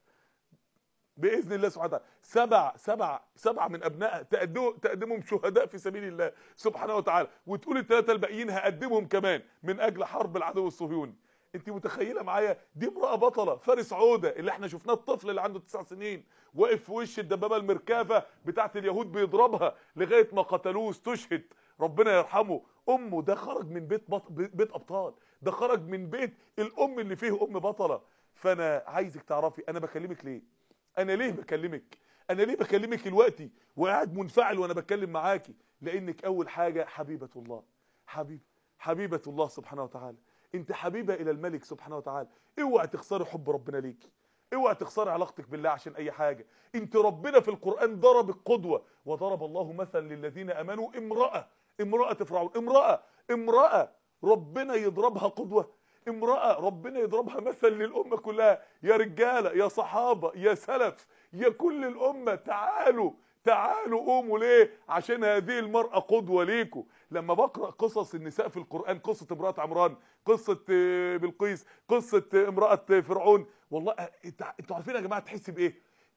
باذن الله سبحانه وتعالى سبع سبع سبعه من ابنائها تقدموا تقدمهم شهداء في سبيل الله سبحانه وتعالى وتقول الثلاثه الباقيين هقدمهم كمان من اجل حرب العدو الصهيوني انت متخيله معايا دي امراه بطله فارس عوده اللي احنا شفناه الطفل اللي عنده تسع سنين واقف في وش الدبابه المركافه بتاعت اليهود بيضربها لغايه ما قتلوه واستشهد ربنا يرحمه امه ده خرج من بيت بط... بيت ابطال ده خرج من بيت الام اللي فيه ام بطله فانا عايزك تعرفي انا بكلمك ليه انا ليه بكلمك انا ليه بكلمك دلوقتي وقاعد منفعل وانا بتكلم معاكي لانك اول حاجه حبيبه الله حبيب حبيبه الله سبحانه وتعالى انت حبيبه الى الملك سبحانه وتعالى اوعى تخسري حب ربنا ليكي اوعى تخسري علاقتك بالله عشان اي حاجه انت ربنا في القران ضرب القدوه وضرب الله مثلا للذين امنوا امراه امراه فرعون امراه امراه ربنا يضربها قدوه امراه ربنا يضربها مثل للامه كلها يا رجاله يا صحابه يا سلف يا كل الامه تعالوا تعالوا قوموا ليه عشان هذه المرأة قدوة ليكم لما بقرأ قصص النساء في القرآن قصة امرأة عمران قصة بلقيس قصة امرأة فرعون والله انتوا عارفين يا جماعة تحسي بايه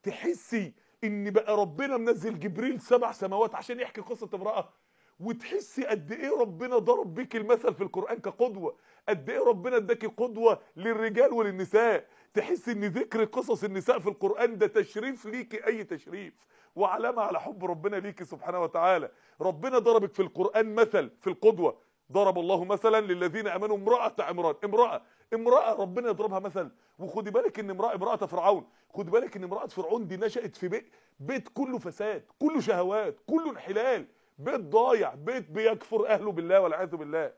تحسي ان بقى ربنا منزل جبريل سبع سماوات عشان يحكي قصة امرأة وتحسي قد ايه ربنا ضرب بيك المثل في القرآن كقدوة قد ايه ربنا اداكي قدوة للرجال وللنساء تحس ان ذكر قصص النساء في القرآن ده تشريف ليكي اي تشريف وعلامة على حب ربنا ليكي سبحانه وتعالى ربنا ضربك في القرآن مثل في القدوة ضرب الله مثلا للذين امنوا امرأة عمران امرأة امرأة ربنا يضربها مثل وخدي بالك ان امرأة امرأة فرعون خدي بالك ان امرأة فرعون دي نشأت في بيت بيت كله فساد كله شهوات كله انحلال بيت ضايع بيت بيكفر اهله بالله والعياذ بالله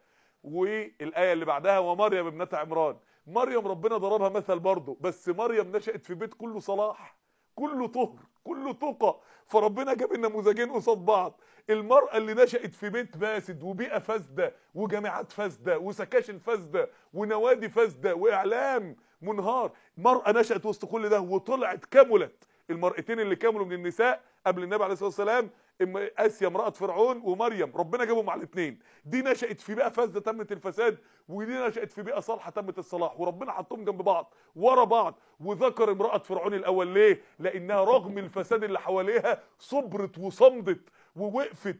والايه اللي بعدها ومريم ابنه عمران مريم ربنا ضربها مثل برضه بس مريم نشأت في بيت كله صلاح كله طهر كله تقى فربنا جاب النموذجين قصاد بعض المرأة اللي نشأت في بيت فاسد وبيئة فاسدة وجامعات فاسدة وسكاشن فاسدة ونوادي فاسدة وإعلام منهار مرأة نشأت وسط كل ده وطلعت كملت المرأتين اللي كملوا من النساء قبل النبي عليه الصلاة والسلام اسيا امراه فرعون ومريم ربنا جابهم على الاثنين دي نشات في بيئه فاسده تمت الفساد ودي نشات في بيئه صالحه تمت الصلاح وربنا حطهم جنب بعض ورا بعض وذكر امراه فرعون الاول ليه لانها رغم الفساد اللي حواليها صبرت وصمدت ووقفت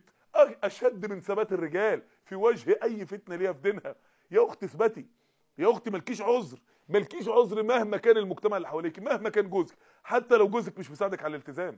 اشد من ثبات الرجال في وجه اي فتنه ليها في دينها يا اختي اثبتي يا اختي مالكيش عذر مالكيش عذر مهما كان المجتمع اللي حواليك مهما كان جوزك حتى لو جوزك مش مساعدك على الالتزام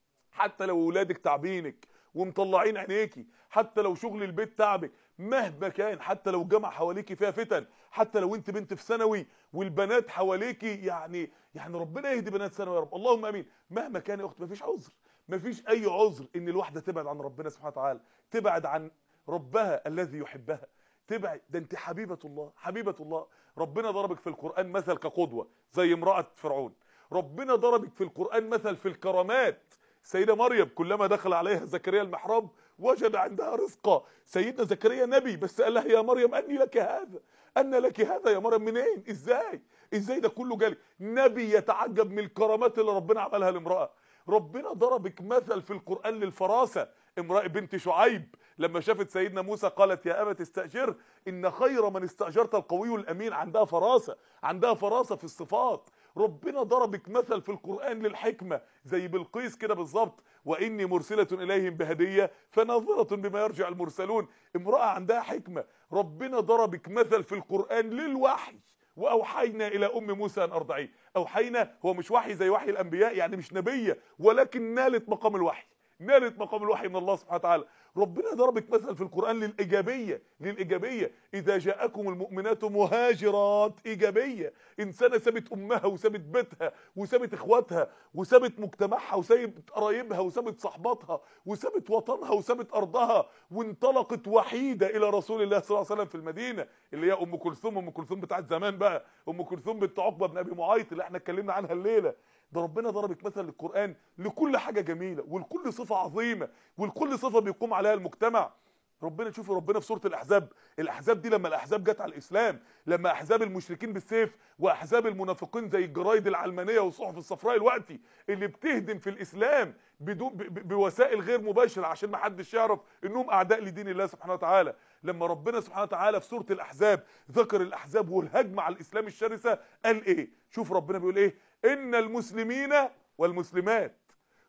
حتى لو ولادك تعبينك ومطلعين عينيكي حتى لو شغل البيت تعبك مهما كان حتى لو الجامعه حواليكي فيها فتن حتى لو انت بنت في ثانوي والبنات حواليكي يعني يعني ربنا يهدي بنات ثانوي يا رب اللهم امين مهما كان يا اخت مفيش عذر مفيش اي عذر ان الواحده تبعد عن ربنا سبحانه وتعالى تبعد عن ربها الذي يحبها تبعد ده انت حبيبه الله حبيبه الله ربنا ضربك في القران مثل كقدوه زي امراه فرعون ربنا ضربك في القران مثل في الكرامات سيدة مريم كلما دخل عليها زكريا المحراب وجد عندها رزقا سيدنا زكريا نبي بس قال لها يا مريم أني لك هذا أن لك هذا يا مريم منين إزاي إزاي ده كله جالي نبي يتعجب من الكرامات اللي ربنا عملها لامرأة ربنا ضربك مثل في القرآن للفراسة امرأة بنت شعيب لما شافت سيدنا موسى قالت يا أبت استأجر إن خير من استأجرت القوي الأمين عندها فراسة عندها فراسة في الصفات ربنا ضربك مثل في القرآن للحكمة زي بالقيس كده بالظبط وإني مرسلة إليهم بهدية فناظرة بما يرجع المرسلون امرأة عندها حكمة ربنا ضربك مثل في القرآن للوحي واوحينا الى ام موسى ان ارضعيه اوحينا هو مش وحي زي وحي الانبياء يعني مش نبيه ولكن نالت مقام الوحي نالت مقام الوحي من الله سبحانه وتعالى ربنا ضربك مثل في القرآن للإيجابية للإيجابية إذا جاءكم المؤمنات مهاجرات إيجابية إنسانة سابت أمها وسابت بيتها وسابت إخواتها وسابت مجتمعها وسابت قرايبها وسابت صحباتها وسابت وطنها وسابت أرضها وانطلقت وحيدة إلى رسول الله صلى الله عليه وسلم في المدينة اللي هي أم كلثوم أم كلثوم بتاعت زمان بقى أم كلثوم بنت عقبة بن أبي معيط اللي احنا اتكلمنا عنها الليلة ده ربنا ضربك مثل للقرآن لكل حاجة جميلة ولكل صفة عظيمة ولكل صفة بيقوم عليها المجتمع ربنا شوفوا ربنا في سوره الاحزاب الاحزاب دي لما الاحزاب جت على الاسلام لما احزاب المشركين بالسيف واحزاب المنافقين زي الجرايد العلمانيه والصحف الصفراء الوقتي اللي بتهدم في الاسلام بدون ب- ب- بوسائل غير مباشره عشان ما حدش يعرف انهم اعداء لدين الله سبحانه وتعالى لما ربنا سبحانه وتعالى في سوره الاحزاب ذكر الاحزاب والهجمه على الاسلام الشرسه قال ايه شوف ربنا بيقول ايه ان المسلمين والمسلمات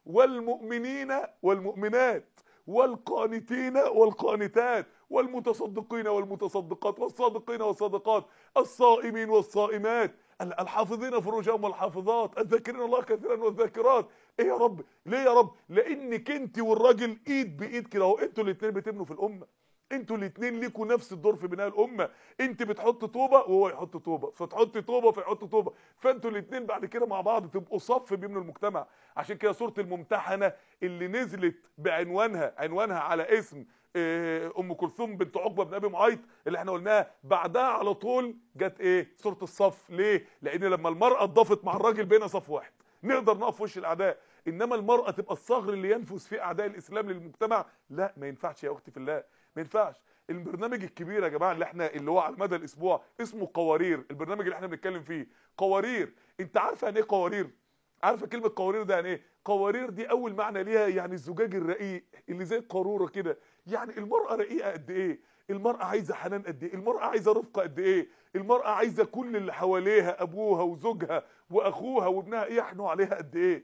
والمؤمنين والمؤمنات والقانتين والقانتات والمتصدقين والمتصدقات والصادقين والصادقات الصائمين والصائمات ال- الحافظين فروجهم والحافظات الذاكرين الله كثيرا والذاكرات ايه يا رب ليه يا رب لانك انت والراجل ايد بايد كده اهو انتوا الاثنين بتبنوا في الامه انتوا الاثنين ليكوا نفس الدور في بناء الامه انت بتحط طوبه وهو يحط طوبه فتحط طوبه فيحط طوبه فانتوا الاثنين بعد كده مع بعض تبقوا صف بيبنوا المجتمع عشان كده سوره الممتحنه اللي نزلت بعنوانها عنوانها على اسم آه، ام كلثوم بنت عقبه بن ابي معيط اللي احنا قلناها بعدها على طول جت ايه سوره الصف ليه لان لما المراه اتضافت مع الراجل بينا صف واحد نقدر نقف في وش الاعداء انما المراه تبقى الصغر اللي ينفذ فيه اعداء الاسلام للمجتمع لا ما ينفعش يا اختي في الله ما ينفعش البرنامج الكبير يا جماعه اللي احنا اللي هو على مدى الاسبوع اسمه قوارير البرنامج اللي احنا بنتكلم فيه قوارير انت عارفه يعني ايه قوارير عارفه كلمه قوارير ده يعني ايه قوارير دي اول معنى ليها يعني الزجاج الرقيق اللي زي القاروره كده يعني المراه رقيقه قد ايه المرأة عايزة حنان قد ايه المرأة عايزة رفقة قد ايه المرأة عايزة كل اللي حواليها ابوها وزوجها واخوها وابنها يحنوا عليها قد ايه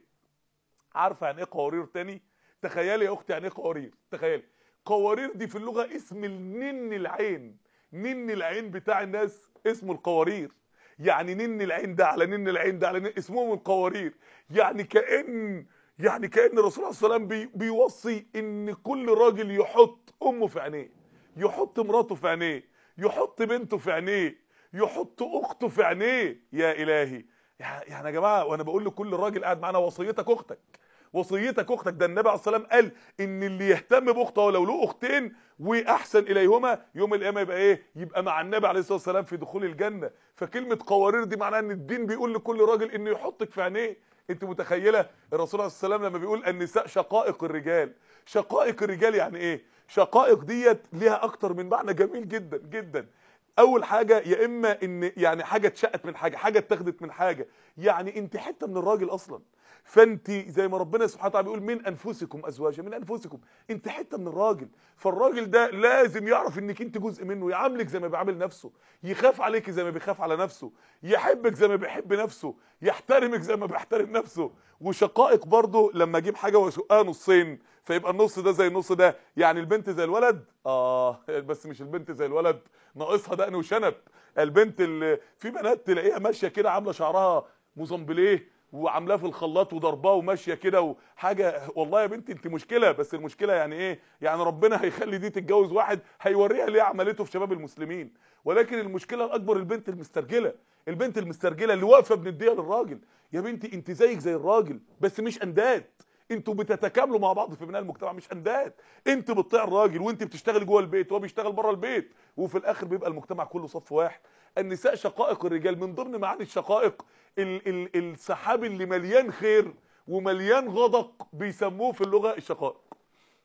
عارفه يعني ايه قوارير تاني تخيلي يا اختي يعني ايه قوارير تخيلي قوارير دي في اللغه اسم النن العين نن العين بتاع الناس اسمه القوارير يعني نن العين ده على نن العين ده على نن اسمهم القوارير يعني كأن يعني كأن الرسول عليه الصلاة والسلام بي بيوصي ان كل راجل يحط امه في عينيه يحط مراته في عينيه يحط بنته في عينيه يحط اخته في عينيه يا الهي يعني يا جماعه وانا بقول لكل راجل قاعد معانا وصيتك اختك وصيتك اختك ده النبي عليه الصلاه والسلام قال ان اللي يهتم باخته ولو له اختين واحسن اليهما يوم القيامه يبقى ايه يبقى مع النبي عليه الصلاه والسلام في دخول الجنه فكلمه قوارير دي معناها ان الدين بيقول لكل راجل انه يحطك في عينيه انت متخيله الرسول عليه الصلاه والسلام لما بيقول النساء شقائق الرجال شقائق الرجال يعني ايه شقائق ديت ليها اكتر من معنى جميل جدا جدا اول حاجه يا اما ان يعني حاجه اتشقت من حاجه حاجه اتاخدت من حاجه يعني انت حته من الراجل اصلا فانت زي ما ربنا سبحانه وتعالى بيقول من انفسكم ازواجا من انفسكم انت حته من الراجل فالراجل ده لازم يعرف انك انت جزء منه يعاملك زي ما بيعامل نفسه يخاف عليك زي ما بيخاف على نفسه يحبك زي ما بيحب نفسه يحترمك زي ما بيحترم نفسه وشقائق برضه لما اجيب حاجه واشقها نصين فيبقى النص ده زي النص ده يعني البنت زي الولد اه بس مش البنت زي الولد ناقصها دقن وشنب البنت اللي في بنات تلاقيها ماشيه كده عامله شعرها موزمبليه وعاملاه في الخلاط وضرباه وماشيه كده وحاجه والله يا بنتي انت مشكله بس المشكله يعني ايه يعني ربنا هيخلي دي تتجوز واحد هيوريها ليه عملته في شباب المسلمين ولكن المشكله الاكبر البنت المسترجله البنت المسترجله اللي واقفه بنديها للراجل يا بنتي انت زيك زي الراجل بس مش انداد انتوا بتتكاملوا مع بعض في بناء المجتمع مش انداد انت بتطيع الراجل وانت بتشتغل جوه البيت وهو بيشتغل بره البيت وفي الاخر بيبقى المجتمع كله صف واحد النساء شقائق الرجال من ضمن معاني الشقائق ال ال السحاب اللي مليان خير ومليان غدق بيسموه في اللغه الشقائق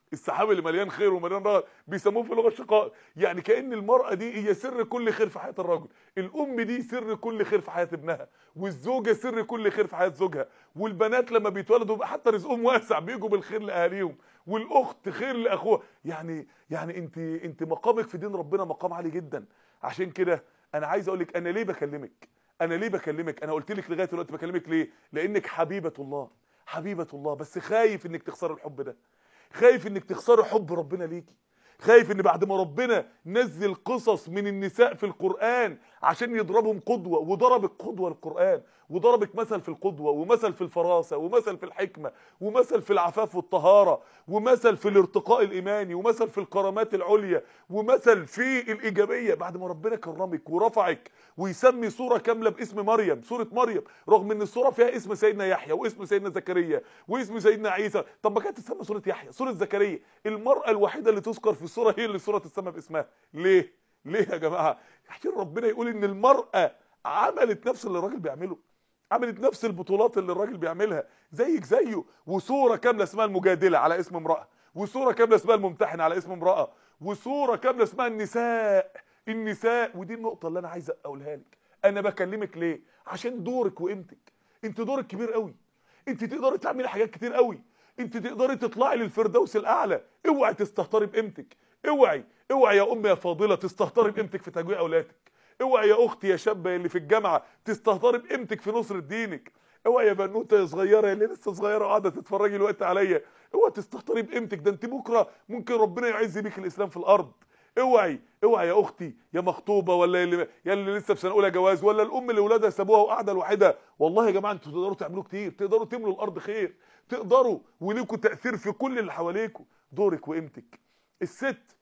السحاب اللي مليان خير ومليان رغد بيسموه في اللغه الشقاء يعني كان المراه دي هي سر كل خير في حياه الرجل الام دي سر كل خير في حياه ابنها والزوجه سر كل خير في حياه زوجها والبنات لما بيتولدوا بقى حتى رزقهم واسع بيجوا بالخير لاهاليهم والاخت خير لاخوها يعني يعني انت انت مقامك في دين ربنا مقام عالي جدا عشان كده انا عايز اقول لك انا ليه بكلمك انا ليه بكلمك انا قلت لك لغايه دلوقتي بكلمك ليه لانك حبيبه الله حبيبه الله بس خايف انك تخسر الحب ده خايف انك تخسري حب ربنا ليكي خايف ان بعد ما ربنا نزل قصص من النساء في القرآن عشان يضربهم قدوة وضربك قدوة القرآن وضربك مثل في القدوة ومثل في الفراسة ومثل في الحكمة ومثل في العفاف والطهارة ومثل في الارتقاء الإيماني ومثل في الكرامات العليا ومثل في الإيجابية بعد ما ربنا كرمك ورفعك ويسمي سورة كاملة باسم مريم سورة مريم رغم ان السورة فيها اسم سيدنا يحيى واسم سيدنا زكريا واسم سيدنا عيسى طب ما كانت تسمى سورة يحيى سورة زكريا المرأة الوحيدة اللي تذكر في السورة هي اللي السورة تسمى باسمها ليه ليه يا جماعة عشان ربنا يقول ان المرأة عملت نفس اللي الراجل بيعمله عملت نفس البطولات اللي الراجل بيعملها زيك زيه وصورة كاملة اسمها المجادلة على اسم امرأة وصورة كاملة اسمها الممتحن على اسم امرأة وصورة كاملة اسمها النساء النساء ودي النقطة اللي انا عايز اقولها لك انا بكلمك ليه عشان دورك وقيمتك انت دورك كبير قوي انت تقدري تعملي حاجات كتير قوي انت تقدري تطلعي للفردوس الاعلى اوعي تستهتري بقيمتك اوعي اوعي يا ام يا فاضله تستهتري بقيمتك في تجويع اولادك اوعي يا اختي يا شابه اللي في الجامعه تستهتري بقيمتك في نصره دينك اوعي يا بنوته يا صغيره اللي لسه صغيره وقاعده تتفرجي الوقت عليا اوعي تستهتري بقيمتك ده انت بكره ممكن ربنا يعز بيك الاسلام في الارض اوعي اوعي يا اختي يا مخطوبه ولا اللي يا اللي لسه في سنه اولى جواز ولا الام اللي اولادها سابوها وقاعده لوحدها والله يا جماعه انتوا تقدروا تعملوا كتير تقدروا تملوا الارض خير تقدروا وليكوا تاثير في كل اللي حواليكوا دورك وقيمتك الست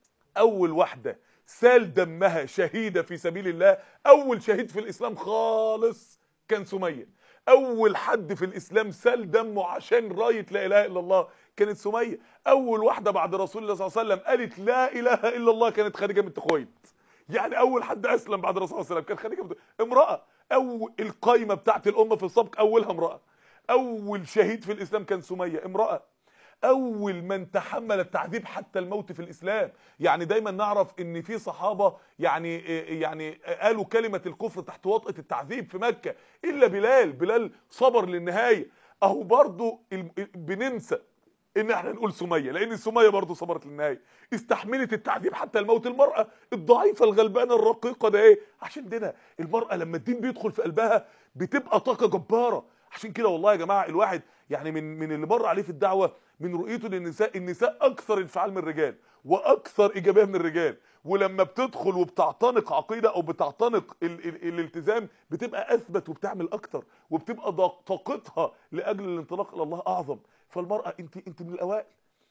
اول واحده سال دمها شهيده في سبيل الله اول شهيد في الاسلام خالص كان سميه اول حد في الاسلام سال دمه عشان رايه لا اله الا الله كانت سميه اول واحده بعد رسول الله صلى الله عليه وسلم قالت لا اله الا الله كانت خديجه بنت خويلد يعني اول حد اسلم بعد الرسول صلى الله عليه وسلم كان خديجه بنت امراه اول القايمه بتاعت الامه في السبق اولها امراه اول شهيد في الاسلام كان سميه امراه اول من تحمل التعذيب حتى الموت في الاسلام يعني دايما نعرف ان في صحابه يعني يعني قالوا كلمه الكفر تحت وطأة التعذيب في مكه الا بلال بلال صبر للنهايه اهو برضو بننسى ان احنا نقول سميه لان سميه برضو صبرت للنهايه استحملت التعذيب حتى الموت المراه الضعيفه الغلبانه الرقيقه ده ايه عشان دينا المراه لما الدين بيدخل في قلبها بتبقى طاقه جباره عشان كده والله يا جماعه الواحد يعني من من اللي مر عليه في الدعوه من رؤيته للنساء النساء اكثر انفعال من الرجال واكثر ايجابيه من الرجال ولما بتدخل وبتعتنق عقيده او بتعتنق ال ال الالتزام بتبقى اثبت وبتعمل اكتر وبتبقى طاقتها لاجل الانطلاق الى الله اعظم فالمراه انت انت من الاوائل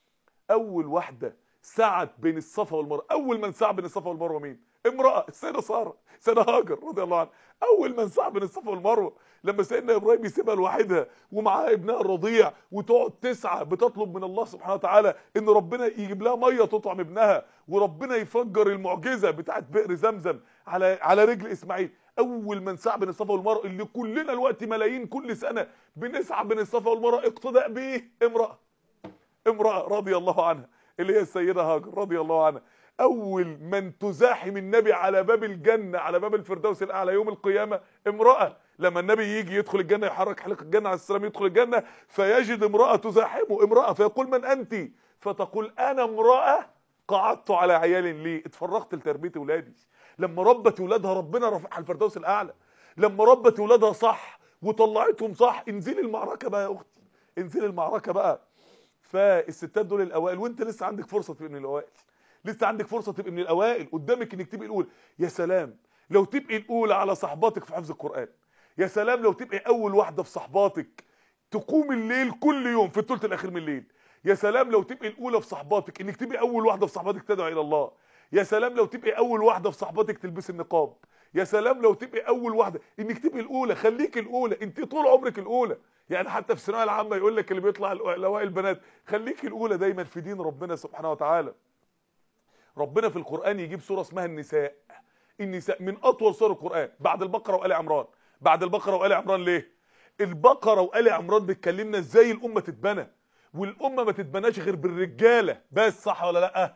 اول واحده سعت بين الصفا والمروه اول من سعى بين الصفا والمروه مين امراه السيده ساره سيده هاجر رضي الله عنها اول من سعى بين الصفا والمروه لما سيدنا ابراهيم يسيبها لوحدها ومعاها ابنها الرضيع وتقعد تسعى بتطلب من الله سبحانه وتعالى ان ربنا يجيب لها ميه تطعم ابنها وربنا يفجر المعجزه بتاعت بئر زمزم على على رجل اسماعيل اول من سعى بين الصفا والمروه اللي كلنا الوقت ملايين كل سنه بنسعى بين الصفا والمروه اقتداء بايه امراه امراه رضي الله عنها اللي هي السيده هاجر رضي الله عنها اول من تزاحم النبي على باب الجنه على باب الفردوس الاعلى يوم القيامه امراه لما النبي يجي يدخل الجنه يحرك حلق الجنه على السلام يدخل الجنه فيجد امراه تزاحمه امراه فيقول من انت فتقول انا امراه قعدت على عيال لي اتفرغت لتربيه اولادي لما ربت اولادها ربنا رفعها الفردوس الاعلى لما ربت اولادها صح وطلعتهم صح انزلي المعركه بقى يا اختي انزلي المعركه بقى فالستات دول الاوائل وانت لسه عندك فرصه تبقى من الاوائل لسه عندك فرصه تبقى من الاوائل قدامك انك تبقي الاولى يا سلام لو تبقي الاولى على صحباتك في حفظ القران يا سلام لو تبقي اول واحده في صحباتك تقوم الليل كل يوم في الثلث الاخير من الليل يا سلام لو تبقي الاولى في صحباتك انك تبقي اول واحده في صحباتك تدعو الى الله يا سلام لو تبقي اول واحده في صحباتك تلبسي النقاب يا سلام لو تبقي اول واحده انك تبقي الاولى خليك الاولى انت طول عمرك الاولى يعني حتى في الثانويه العامه يقول لك اللي بيطلع الاوائل البنات خليك الاولى دايما في دين ربنا سبحانه وتعالى ربنا في القران يجيب سوره اسمها النساء النساء من اطول سور القران بعد البقره وال عمران بعد البقره وال عمران ليه البقره وال عمران بتكلمنا ازاي الامه تتبنى والامه ما تتبناش غير بالرجاله بس صح ولا لا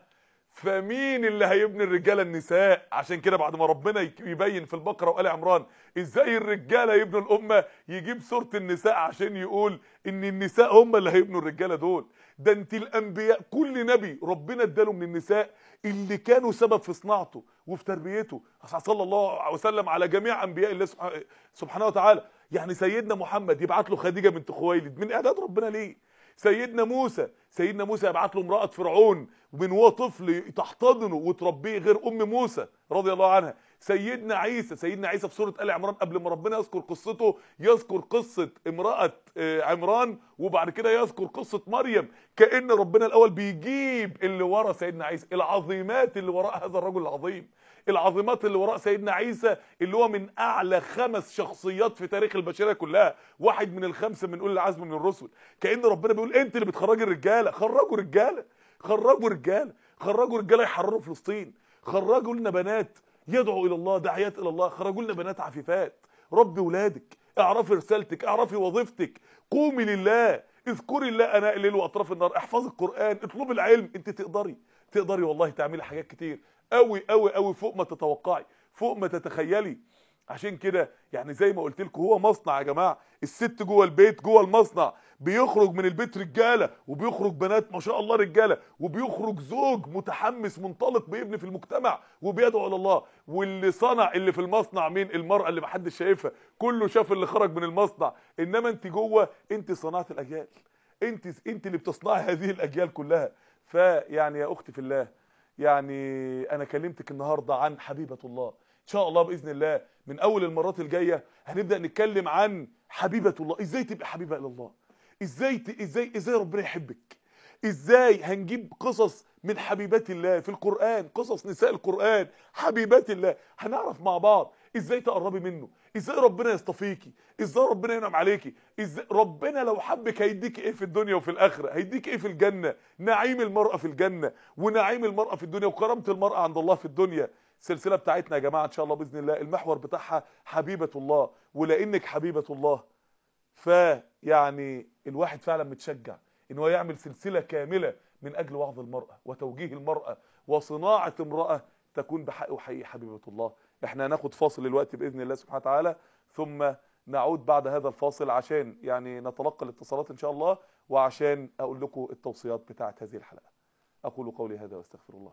فمين اللي هيبني الرجاله النساء عشان كده بعد ما ربنا يك- يبين في البقره وال عمران ازاي الرجاله يبنوا الامه يجيب سوره النساء عشان يقول ان النساء هم اللي هيبنوا الرجاله دول ده انت الانبياء كل نبي ربنا اداله من النساء اللي كانوا سبب في صناعته وفي تربيته صلى الله عليه وسلم على جميع انبياء الله سبحانه- سبحانه وتعالى يعني سيدنا محمد يبعت له خديجه بنت خويلد من اعداد ربنا ليه سيدنا موسى سيدنا موسى يبعت له امراه فرعون ومن هو طفل تحتضنه وتربيه غير ام موسى رضي الله عنها سيدنا عيسى سيدنا عيسى في سوره ال عمران قبل ما ربنا يذكر قصته يذكر قصه امراه آه، عمران وبعد كده يذكر قصه مريم كان ربنا الاول بيجيب اللي ورا سيدنا عيسى العظيمات اللي وراء هذا الرجل العظيم العظيمات اللي وراء سيدنا عيسى اللي هو من اعلى خمس شخصيات في تاريخ البشريه كلها واحد من الخمسه من اولي العزم من الرسل كان ربنا بيقول انت اللي بتخرجي الرجاله خرجوا رجاله خرجوا رجاله خرجوا رجاله يحرروا فلسطين خرجوا لنا بنات يدعوا الى الله داعيات الى الله خرجوا لنا بنات عفيفات ربي ولادك اعرفي رسالتك اعرفي وظيفتك قومي لله اذكري الله اناء الليل واطراف النهار احفظي القران اطلبي العلم انت تقدري تقدري والله تعملي حاجات كتير قوي قوي قوي فوق ما تتوقعي فوق ما تتخيلي عشان كده يعني زي ما قلت لكم هو مصنع يا جماعه الست جوه البيت جوه المصنع بيخرج من البيت رجاله وبيخرج بنات ما شاء الله رجاله وبيخرج زوج متحمس منطلق بيبني في المجتمع وبيدعو الى الله واللي صنع اللي في المصنع مين المراه اللي محدش شايفها كله شاف اللي خرج من المصنع انما انت جوه انت صناعه الاجيال انت انت اللي بتصنعي هذه الاجيال كلها فيعني يا اختي في الله يعني انا كلمتك النهارده عن حبيبه الله ان شاء الله باذن الله من اول المرات الجايه هنبدا نتكلم عن حبيبه الله ازاي تبقى حبيبه الى الله ازاي ت... ازاي ازاي ربنا يحبك ازاي هنجيب قصص من حبيبات الله في القرآن قصص نساء القرآن حبيبات الله هنعرف مع بعض ازاي تقربي منه ازاي ربنا يصطفيكي ازاي ربنا ينعم عليكي ازاي ربنا لو حبك هيديك ايه في الدنيا وفي الاخره هيديك ايه في الجنه نعيم المراه في الجنه ونعيم المراه في الدنيا وكرامه المراه عند الله في الدنيا السلسله بتاعتنا يا جماعه ان شاء الله باذن الله المحور بتاعها حبيبه الله ولانك حبيبه الله فيعني الواحد فعلا متشجع ان هو يعمل سلسله كامله من اجل وعظ المراه وتوجيه المراه وصناعه امراه تكون بحق وحقيقي حبيبه الله احنا هناخد فاصل دلوقتي باذن الله سبحانه وتعالى ثم نعود بعد هذا الفاصل عشان يعني نتلقى الاتصالات ان شاء الله وعشان اقول لكم التوصيات بتاعه هذه الحلقه اقول قولي هذا واستغفر الله